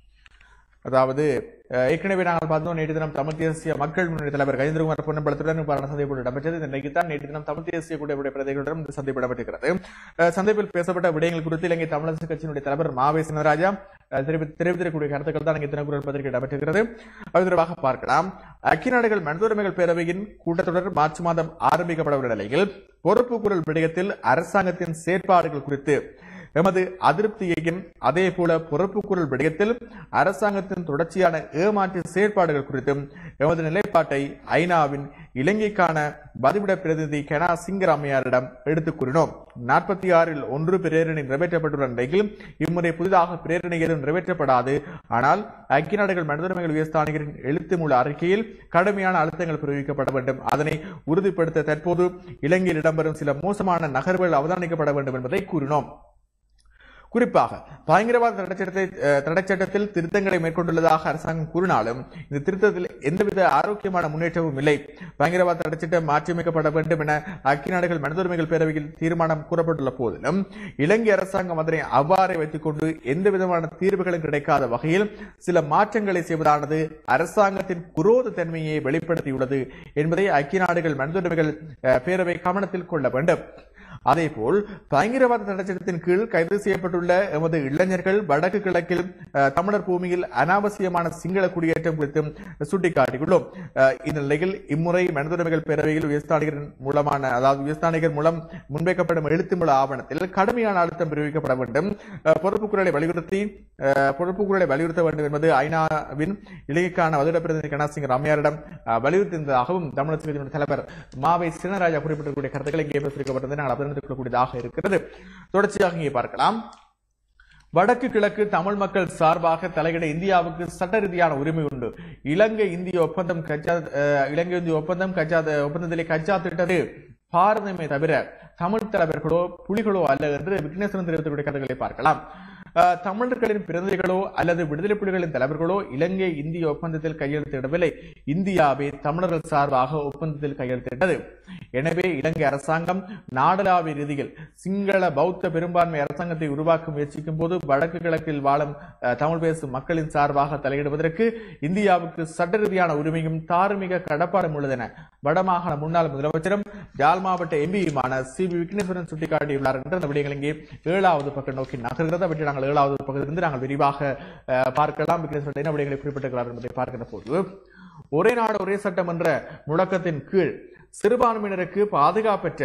அதாவது அஹ், ஏற்கனவே நாங்கள் பார்த்தோம் நேற்று தினம் தமிழ் தேசிய மக்கள் முன்னணி தலைவர் கஜேந்திரகுமார் பொன்னம்பலத்துடன் இவ்வாறான சந்திப்பு இடம்பெற்றது இன்றைக்கு தான் நேற்று தினம் தமிழ் தேசிய கூட்டமைப்புடைய பிரதிகளுடன் இந்த சந்திப்பு இடம்பெற்றிருக்கிறது அஹ், சந்திப்பில் பேசப்பட்ட விடயங்கள் குறித்து இலங்கை தமிழரசு கட்சியினுடைய தலைவர் மாவே சினராஜா அஹ், தெரிவி- தெரிவித்திருக்கக்கூடிய கருத்துக்கள் தான் இங்கே தினக்குரல் பத்திரிகை இடம்பெற்றிருக்கிறது அது தொடர்பாக பார்க்கலாம் ஐக்கிய நாடுகள் மனித உரிமைகள் பேரவையின் கூட்டத்தொடர் மார்ச் மாதம் ஆரம்பிக்கப்படவுள்ள நிலையில் பொறுப்பு குரல் விடயத்தில் அரசாங்கத்தின் செயற்பாடுகள் குறித்து எமது அதிருப்தியையும் அதே போல பொறுப்பு குரல் விடயத்தில் அரசாங்கத்தின் தொடர்ச்சியான ஏமாற்று செயற்பாடுகள் குறித்தும் எமது நிலைப்பாட்டை ஐநாவின் இலங்கைக்கான பதிவிட பிரதிநிதி கெனா சிங்கராமையாரிடம் எடுத்துக் கூறினோம் நாற்பத்தி ஆறில் ஒன்று பிரேரணை நிறைவேற்றப்பட்டுள்ள நிலையில் இம்முறை புதிதாக பிரேரணை ஏதும் நிறைவேற்றப்படாது ஆனால் ஐக்கிய நாடுகள் மனித உரிமைகள் உயர்ஸ்தானிகரின் எழுத்து மூல அறிக்கையில் கடுமையான அழுத்தங்கள் பிரயோகிக்கப்பட வேண்டும் அதனை உறுதிப்படுத்த தற்போது இலங்கையில் இடம்பெறும் சில மோசமான நகர்வுகள் அவதானிக்கப்பட வேண்டும் என்பதை கூறினோம் குறிப்பாக பயங்கரவாத தடைச்சட்டத்தை அஹ், தடைச்சட்டத்தில் திருத்தங்களை மேற்கொண்டுள்ளதாக அரசாங்கம் கூறினாலும் இந்த திருத்தத்தில் எந்தவித ஆரோக்கியமான முன்னேற்றமும் இல்லை பயங்கரவாத தடைச்சட்டம் மாற்றியமைக்கப்பட வேண்டும் என ஐக்கிய நாடுகள் மனித உரிமைகள் பேரவையில் தீர்மானம் கூறப்பட்டுள்ள போதிலும் இலங்கை அரசாங்கம் அதனை அவ்வாறே வைத்துக் கொண்டு எந்த விதமான தீர்வுகளும் கிடைக்காத வகையில் சில மாற்றங்களை செய்வதானது அரசாங்கத்தின் குரோத தன்மையை வெளிப்படுத்தியுள்ளது என்பதை ஐக்கிய நாடுகள் மனித உரிமைகள் அஹ், பேரவை கவனத்தில் கொள்ள வேண்டும் அதேபோல் பயங்கரவாத தடைச்சட்டத்தின் கீழ் கைது செய்யப்பட்டுள்ள எமது இளைஞர்கள் வடக்கு கிழக்கில் அஹ், தமிழர் பூமியில் அனாவசியமான சிங்கள குடியேற்றம் குறித்தும் சுட்டிக்காட்டியுள்ளோம் அஹ், இந்த நிலையில் இம்முறை மனித உரிமைகள் பேரவையில் உயர்ஸ்தானிகரின் மூலமான அதாவது உயர்ஸ்தானிகர் மூலம் முன்வைக்கப்படும் எழுத்துமுள்ள ஆவணத்தில் கடுமையான அழுத்தம் பிரயோகிக்கப்பட வேண்டும் அஹ், பொறுப்பு குரலை வலியுறுத்தி அஹ், பொறுப்பு குரலை வலியுறுத்த வேண்டும் என்பது ஐநாவின் இலங்கைக்கான வதிட பிரதிநிதி கணாசிங் ரம்யாரிடம் அஹ், வலியுறுத்தியிருந்ததாகவும் தமிழக கட்சியினுடைய தலைவர் மாவை சினராஜா குறிப்பிட்டிருக்கக்கூடிய கருத்துக்களை இங்கே பேசியிருக்கப்பட்டதை நாங்கள் அபிநந்தித்துக் கொள்ளக்கூடியதாக இருக்கிறது தொடர்ச்சியாக இங்கே பார்க்கலாம் வடக்கு கிழக்கு தமிழ் மக்கள் சார்பாக தலையிட இந்தியாவுக்கு சட்ட ரீதியான உரிமை உண்டு இலங்கை இந்திய ஒப்பந்தம் கச்சா அஹ், இலங்கை இந்திய ஒப்பந்தம் கச்சா ஒப்பந்தத்திலே கச்சா திட்டது பாரதமே தவிர தமிழ் தலைவர்களோ புலிகளோ அல்ல என்று விக்னேஸ்வரன் தெரிவித்துக்கூடிய கருத்துக்களை பார்க்கலாம் அஹ், தமிழர்களின் பிரதிநிதிகளோ அல்லது விடுதலை புலிகளின் தலைவர்களோ இலங்கை இந்திய ஒப்பந்தத்தில் கையெழுத்திடவில்லை இந்தியாவே தமிழர்கள் சார்பாக ஒப்பந்தத்தில் கையெழுத்திட்டது எனவே இலங்கை அரசாங்கம் நாடளாவிய ரீதியில் சிங்கள பௌத்த பெரும்பான்மை அரசாங்கத்தை உருவாக்க முயற்சிக்கும் போது வடக்கு கிழக்கில் வாழும் அஹ், தமிழ் பேசும் மக்களின் சார்பாக தலையிடுவதற்கு இந்தியாவுக்கு சட்ட ரீதியான உரிமையும் தார்மீக கடப்பாடும் உள்ளதென வடமாகாண முன்னாள் முதலமைச்சரும் யாழ் மாவட்ட எம்பியுமான சி வி விக்னேஸ்வரன் சுட்டிக்காட்டியுள்ளார் என்று அந்த விடயங்கள் இங்கே ஏழாவது பக்கம் நோக்கி நகர்கிறது அவற்றை நாங்கள் ஏழாவது பக்கத்திலிருந்து நாங்கள் விரிவாக அஹ், பார்க்கலாம் விக்னேஸ்வரன் என்ன விடயங்களை குறிப்பிட்டிருக்கிறார் என்பதை பார்க்கிற போது ஒரே நாடு ஒரே சட்டம் என்ற முழக்கத்தின் கீழ் சிறுபான்மையினருக்கு பாதுகாப்பற்ற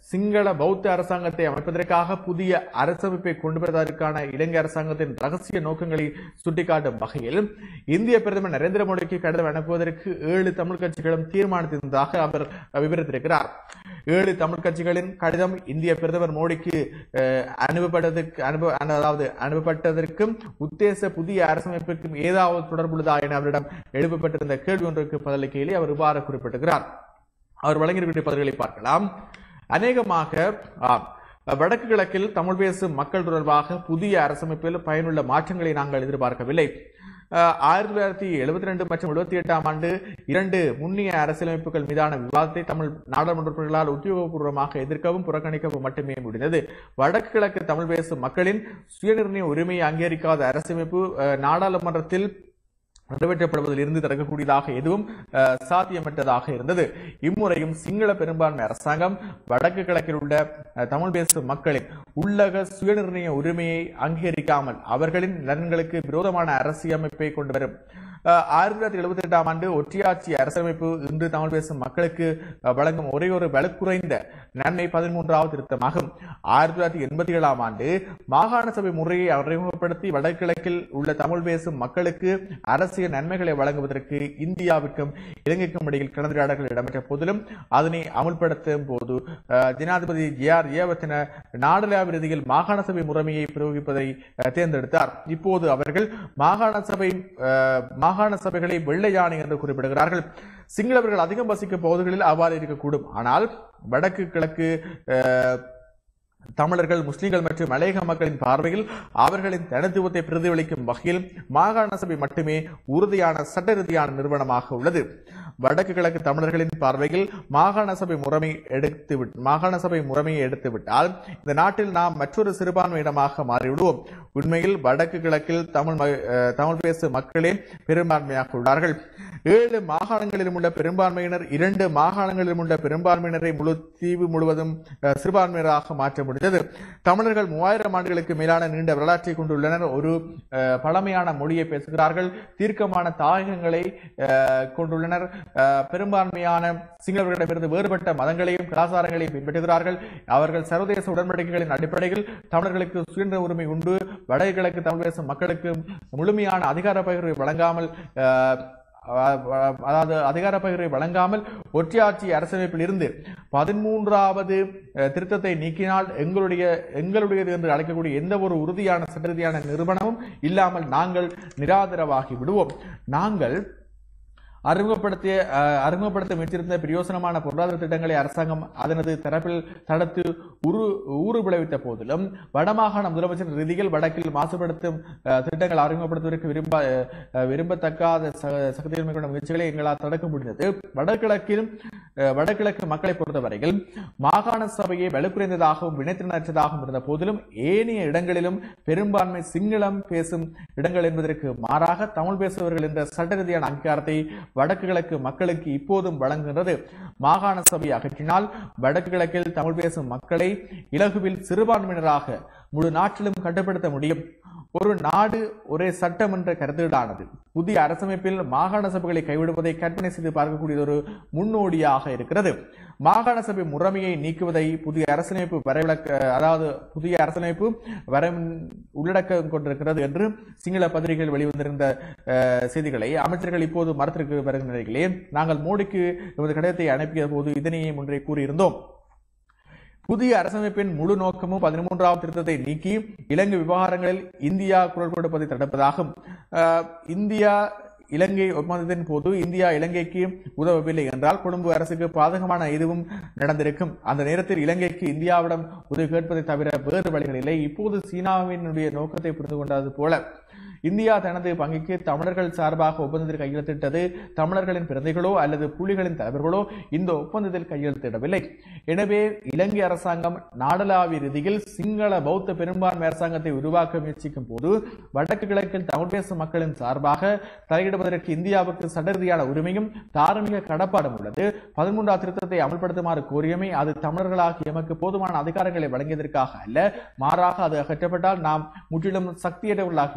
சிங்கள பௌத்த அரசாங்கத்தை அமைப்பதற்காக புதிய அரசமைப்பை கொண்டு வருவதற்கான இலங்கை அரசாங்கத்தின் ரகசிய நோக்கங்களை சுட்டிக்காட்டும் வகையில் இந்திய பிரதமர் நரேந்திர மோடிக்கு கடிதம் அனுப்புவதற்கு ஏழு தமிழ் கட்சிகளும் தீர்மானித்திருந்ததாக அவர் விவரித்திருக்கிறார் ஏழு தமிழ் கட்சிகளின் கடிதம் இந்திய பிரதமர் மோடிக்கு அஹ், அனுப்பப்பட்டதற்கு அனுப்ப அதாவது அனுப்பப்பட்டதற்கும் உத்தேச புதிய அரசமைப்பிற்கும் ஏதாவது தொடர்புள்ளதா என அவரிடம் எழுப்பப்பட்டிருந்த கேள்வி ஒன்றுக்கு பதிலளிக்கையிலே அவர் இவ்வாறு குறிப்பிட்டிருக்கிறார் அவர் வழங்கியிருக்கிற பதில்களை பார்க்கலாம் அநேகமாக ஆம், வடக்கு கிழக்கில் தமிழ் பேசும் மக்கள் தொடர்பாக புதிய அரசமைப்பில் பயனுள்ள மாற்றங்களை நாங்கள் எதிர்பார்க்கவில்லை அஹ், ஆயிரத்தி தொள்ளாயிரத்தி எழுபத்தி ரெண்டு மற்றும் எழுபத்தி எட்டாம் ஆண்டு இரண்டு முன்னிய அரசியலமைப்புகள் மீதான விவாதத்தை தமிழ் நாடாளுமன்ற உறுப்பினர்களால் உத்தியோகபூர்வமாக எதிர்க்கவும் புறக்கணிக்கவும் மட்டுமே முடிந்தது வடக்கு கிழக்கு தமிழ் பேசும் மக்களின் சுயநிர்ணய உரிமையை அங்கீகரிக்காத அரசமைப்பு அஹ், நாடாளுமன்றத்தில் நிறைவேற்றப்படுவதில் இருந்து தடுக்கக்கூடியதாக எதுவும் அஹ், சாத்தியமற்றதாக இருந்தது இம்முறையும் சிங்கள பெரும்பான்மை அரசாங்கம் வடக்கு கிழக்கில் உள்ள அஹ், தமிழ் பேசும் மக்களின் உள்ளக சுயநிர்ணய உரிமையை அங்கீகரிக்காமல் அவர்களின் நலன்களுக்கு விரோதமான அரசியமைப்பை கொண்டு வரும் அஹ், ஆயிரத்தி தொள்ளாயிரத்தி எழுபத்தி எட்டாம் ஆண்டு ஒற்றையாட்சி அரசமைப்பு இன்று தமிழ் பேசும் மக்களுக்கு அஹ், வழங்கும் ஒரே ஒரு வலுக்குறைந்த நன்மை பதிமூன்றாவது திருத்தமாகும் ஆயிரத்தி தொள்ளாயிரத்தி எண்பத்தி ஏழாம் ஆண்டு மாகாண சபை முறையை அறிமுகப்படுத்தி வடகிழக்கில் உள்ள தமிழ் பேசும் மக்களுக்கு அரசியல் நன்மைகளை வழங்குவதற்கு இந்தியாவிற்கும் இலங்கைக்கும் இடையில் கலந்துரையாடல்கள் இடம்பெற்ற போதிலும் அதனை அமுல்படுத்தும் போது அஹ், ஜனாதிபதி ஜே ஆர் ஏவத்தின நாடளாவிய ரீதியில் மாகாண சபை முறைமையை பிரயோகிப்பதை அஹ், தேர்ந்தெடுத்தார் இப்போது அவர்கள் மாகாண சபை அஹ், மாகாண சபைகளை வெள்ளை யானை என்று குறிப்பிடுகிறார்கள் சிங்களவர்கள் அதிகம் வசிக்கும் பகுதிகளில் அவ்வாறு இருக்கக்கூடும் ஆனால் வடக்கு கிழக்கு அஹ், தமிழர்கள் முஸ்லிம்கள் மற்றும் மலையக மக்களின் பார்வையில் அவர்களின் தனித்துவத்தை பிரதிபலிக்கும் வகையில் மாகாண சபை மட்டுமே உறுதியான சட்ட ரீதியான நிறுவனமாக உள்ளது வடக்கு கிழக்கு தமிழர்களின் பார்வையில் மாகாண சபை முறைமை எடுத்து விட்- மாகாண சபை முறைமையை எடுத்துவிட்டால் இந்த நாட்டில் நாம் மற்றொரு சிறுபான்மை இடமாக மாறிவிடுவோம் உண்மையில் வடக்கு கிழக்கில் தமிழ் ம- அஹ், தமிழ் பேசும் மக்களே பெரும்பான்மையாக உள்ளார்கள் ஏழு மாகாணங்களிலும் உள்ள பெரும்பான்மையினர் இரண்டு மாகாணங்களிலும் உள்ள பெரும்பான்மையினரை முழு தீவு முழுவதும் அஹ், சிறுபான்மையினராக மாற்ற முடிந்தது தமிழர்கள் மூவாயிரம் ஆண்டுகளுக்கு மேலான நீண்ட வரலாற்றை கொண்டுள்ளனர் ஒரு அஹ், பழமையான மொழியை பேசுகிறார்கள் தீர்க்கமான தாயகங்களை அஹ், கொண்டுள்ளனர் அஹ், பெரும்பான்மையான சிங்களவர்களிடமிருந்து வேறுபட்ட மதங்களையும் கலாச்சாரங்களையும் பின்பற்றுகிறார்கள் அவர்கள் சர்வதேச உடன்படிக்கைகளின் அடிப்படையில் தமிழர்களுக்கு சுயநிர்ணய உரிமை உண்டு வடகிழக்கு தமிழ் பேசும் மக்களுக்கு முழுமையான அதிகார பகிர்வை வழங்காமல் அஹ், அஹ், அதாவது அதிகார பகிர்வை வழங்காமல் ஒற்றையாட்சி அரசமைப்பில் இருந்து பதிமூன்றாவது அஹ், திருத்தத்தை நீக்கினால் எங்களுடைய எங்களுடையது என்று அழைக்கக்கூடிய எந்த ஒரு உறுதியான சட்ட ரீதியான நிறுவனமும் இல்லாமல் நாங்கள் நிராதரவாகி விடுவோம் நாங்கள் அறிமுகப்படுத்திய அஹ், அறிமுகப்படுத்த முயற்சியிருந்த பிரயோசனமான பொருளாதார திட்டங்களை அரசாங்கம் அதனது தரப்பில் தடுத்து உரு ஊறு விளைவித்த போதிலும் வடமாகாண முதலமைச்சர் ரீதியில் வடக்கில் மாசுபடுத்தும் அஹ், திட்டங்கள் அறிமுகப்படுத்துவதற்கு விரும்ப அஹ், விரும்பத்தக்காத ச- சக்திகள் மேற்கொண்ட முயற்சிகளை எங்களால் தடுக்க முடிந்தது வடகிழக்கில் அஹ், வடகிழக்கு மக்களை பொறுத்தவரையில் மாகாண சபையை வலுக்குறைந்ததாகவும் வினைத்திறனற்றதாகவும் இருந்த போதிலும் ஏனைய இடங்களிலும் பெரும்பான்மை சிங்களம் பேசும் இடங்கள் என்பதற்கு மாறாக தமிழ் பேசுபவர்கள் என்ற சட்ட ரீதியான அங்கீகாரத்தை வடக்கு கிழக்கு மக்களுக்கு இப்போதும் வழங்குகின்றது மாகாண சபையை அகற்றினால் வடக்கு கிழக்கில் தமிழ் பேசும் மக்களை இலகுவில் சிறுபான்மையினராக முழு நாட்டிலும் கட்டுப்படுத்த முடியும் ஒரு நாடு ஒரே சட்டம் என்ற கருத்துடானது புதிய அரசமைப்பில் மாகாண சபைகளை கைவிடுவதை கற்பனை செய்து பார்க்கக்கூடிய ஒரு முன்னோடியாக இருக்கிறது மாகாண சபை முறைமையை நீக்குவதை புதிய அரசியலமைப்பு வரைவிலக்க அதாவது புதிய அரசியலமைப்பு வரை உள்ளடக்கம் கொண்டிருக்கிறது என்று சிங்கள பத்திரிகைகள் வெளிவந்திருந்த அஹ், செய்திகளை அமைச்சர்கள் இப்போது மறுத்திருக்க வருகிற நிலையிலே நாங்கள் மோடிக்கு எமது கடிதத்தை அனுப்பிய போது இதனையே முன்றே கூறியிருந்தோம் புதிய அரசமைப்பின் முழு நோக்கமும் பதிமூன்றாவது திருத்தத்தை நீக்கி இலங்கை விவகாரங்களில் இந்தியா குரல் கொடுப்பதை தடுப்பதாகும் அஹ், இந்தியா இலங்கை ஒப்பந்தத்தின் போது இந்தியா இலங்கைக்கு உதவவில்லை என்றால் கொழும்பு அரசுக்கு பாதகமான எதுவும் நடந்திருக்கும் அந்த நேரத்தில் இலங்கைக்கு இந்தியாவிடம் உதவி கேட்பதை தவிர வேறு வழிகள் இல்லை இப்போது சீனாவினுடைய நோக்கத்தை புரிந்து கொண்டது போல இந்தியா தனது பங்குக்கு தமிழர்கள் சார்பாக ஒப்பந்தத்தில் கையெழுத்திட்டது தமிழர்களின் பிரதிகளோ அல்லது புலிகளின் தலைவர்களோ இந்த ஒப்பந்தத்தில் கையெழுத்திடவில்லை எனவே இலங்கை அரசாங்கம் நாடளாவிய ரீதியில் சிங்கள பௌத்த பெரும்பான்மை அரசாங்கத்தை உருவாக்க முயற்சிக்கும் போது வடக்கு கிழக்கில் தமிழ் பேசும் மக்களின் சார்பாக தலையிடுவதற்கு இந்தியாவுக்கு சட்ட ரீதியான உரிமையும் தார்மீக கடப்பாடும் உள்ளது பதிமூன்றாம் திருத்தத்தை அமல்படுத்துமாறு கோரியமை அது தமிழர்களாகிய எமக்கு போதுமான அதிகாரங்களை வழங்கியதற்காக அல்ல மாறாக அது அகற்றப்பட்டால் நாம் முற்றிலும் சக்தியற்றவர்களாகி விடுவோம் என்பதற்கு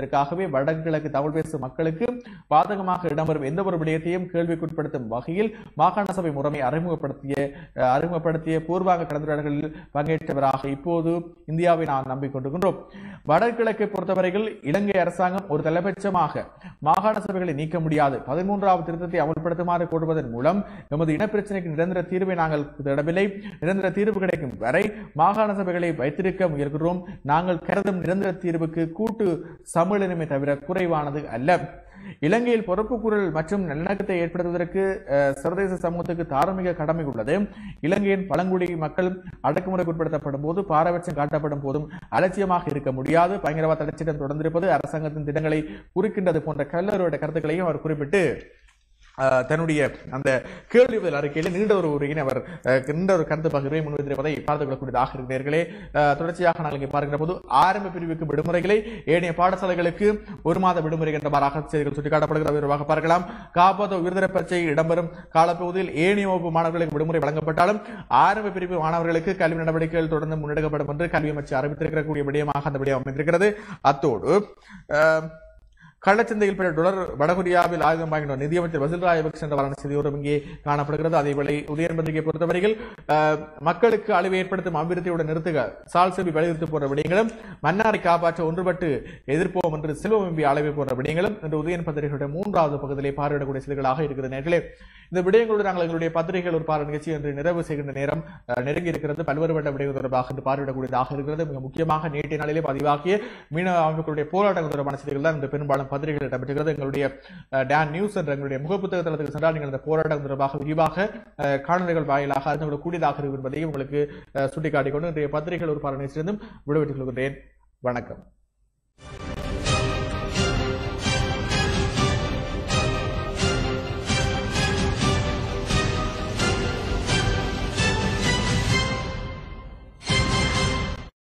என்பதற்காகவே வடகிழக்கு தமிழ் பேசும் மக்களுக்கு பாதகமாக இடம்பெறும் எந்த ஒரு விடயத்தையும் கேள்விக்குட்படுத்தும் வகையில் மாகாண சபை முறைமை அறிமுகப்படுத்திய அஹ், அறிமுகப்படுத்திய பூர்வாங்க கலந்துரையாடல்களில் பங்கேற்றவராக இப்போது இந்தியாவை நாம் நம்பிக்கொண்டிருக்கின்றோம் வடகிழக்கை பொறுத்தவரையில் இலங்கை அரசாங்கம் ஒரு தலைபட்சமாக மாகாண சபைகளை நீக்க முடியாது பதிமூன்றாவது திருத்தத்தை அமல்படுத்துமாறு கோருவதன் மூலம் எமது இனப்பிரச்சனைக்கு நிரந்தர தீர்வை நாங்கள் தேடவில்லை நிரந்தர தீர்வு கிடைக்கும் வரை மாகாண சபைகளை வைத்திருக்க முயல்கிறோம் நாங்கள் கருதும் நிரந்தர தீர்வுக்கு கூட்டு சமநிலைமை தவிர குறைவானது அல்ல இலங்கையில் பொறுப்பு குரல் மற்றும் நல்லிணக்கத்தை ஏற்படுத்துவதற்கு அஹ், சர்வதேச சமூகத்துக்கு தார்மீக கடமை உள்ளது இலங்கையின் பழங்குடி மக்கள் அடக்குமுறைக்கு உட்படுத்தப்படும் போது பாரபட்சம் காட்டப்படும் போதும் அலட்சியமாக இருக்க முடியாது பயங்கரவாத தடைச்சிடம் தொடர்ந்திருப்பது அரசாங்கத்தின் திட்டங்களை குறிக்கின்றது போன்ற கல்லூரியோட கருத்துக்களையும் அவர் குறிப்பிட்டு அஹ், தன்னுடைய அந்த கேள்வி பதில் அறிக்கையில் நீண்ட ஒரு உரையினை அவர் அஹ், நீண்ட ஒரு கருத்து பகிர்வை முன்வைத்திருப்பதை பார்த்துக் கொள்ளக்கூடியதாக இருக்கிறீர்களே அஹ், தொடர்ச்சியாக நாங்கள் இங்கே பார்க்கிற போது ஆரம்ப பிரிவுக்கு விடுமுறைகளை ஏனைய பாடசாலைகளுக்கு ஒரு மாத விடுமுறை என்றவாறாக செய்திகள் சுட்டிக்காட்டப்படுகிற விவரமாக பார்க்கலாம் காப்பத உயர்தர பரீட்சை இடம்பெறும் காலப்பகுதியில் ஏனைய வகுப்பு மாணவர்களுக்கு விடுமுறை வழங்கப்பட்டாலும் ஆரம்ப பிரிவு மாணவர்களுக்கு கல்வி நடவடிக்கைகள் தொடர்ந்து முன்னெடுக்கப்படும் என்று கல்வி அமைச்சு அறிவித்திருக்கக்கூடிய விடயமாக அந்த விடயம் அமைந்திருக்கிறது அத்தோடு அஹ், கள்ளச்சந்தையில் பெற்ற டொலர் வடகொரியாவில் ஆயுதம் வாங்கின நிதியமைச்சர் வசில் ராயபக்ஷ என்ற வரான செய்தியோரும் இங்கே காணப்படுகிறது அதேவேளை உதயன் பத்திரிகை பொறுத்தவரையில் அஹ், மக்களுக்கு அழிவை ஏற்படுத்தும் அபிவிருத்தியோட நிறுத்துக சால் செவி வலியுறுத்தி போன்ற விடயங்களும் மன்னாரை காப்பாற்ற ஒன்றுபட்டு எதிர்ப்போம் என்று செல்வம் எம்பி அளவை போன்ற விடயங்களும் இன்று உதயன் பத்திரிகையுடைய மூன்றாவது பகுதியிலே பார்வையிடக்கூடிய செய்திகளாக இருக்கிறது நேர்களே இந்த விடயங்களோடு நாங்கள் எங்களுடைய பத்திரிகைகள் ஒரு பார்வை நிகழ்ச்சி என்று நிறைவு செய்கின்ற நேரம் அஹ், நெருங்கி இருக்கிறது பல்வேறு வட்ட விடயங்கள் தொடர்பாக இன்று பார்வையிடக்கூடியதாக இருக்கிறது மிக முக்கியமாக நேற்றைய நாளிலே பதிவாகிய மீனவ அமைப்புகளுடைய போராட்டங்கள் தொடர்பான செய்திகள் தான் இன்று பெரும்பாலும் பத்திரிகைகள் இடம்பெற்றுகிறது எங்களுடைய அஹ், டான் நியூஸ் என்ற எங்களுடைய முகப்புத்தக தளத்துக்கு சென்றால் நீங்கள் இந்த போராட்டம் தொடர்பாக விரிவாக அஹ், காணொலிகள் வாயிலாக அறிந்து கொள்ளக்கூடியதாக இருக்கும் என்பதையும் உங்களுக்கு அஹ், சுட்டிக்காட்டிக் கொண்டு இன்றைய பத்திரிகைகள் ஒரு பார்வை நிகழ்ச்சியிலிருந்தும் விடுவிட்டுக் கொள்கின்றேன் வணக்கம்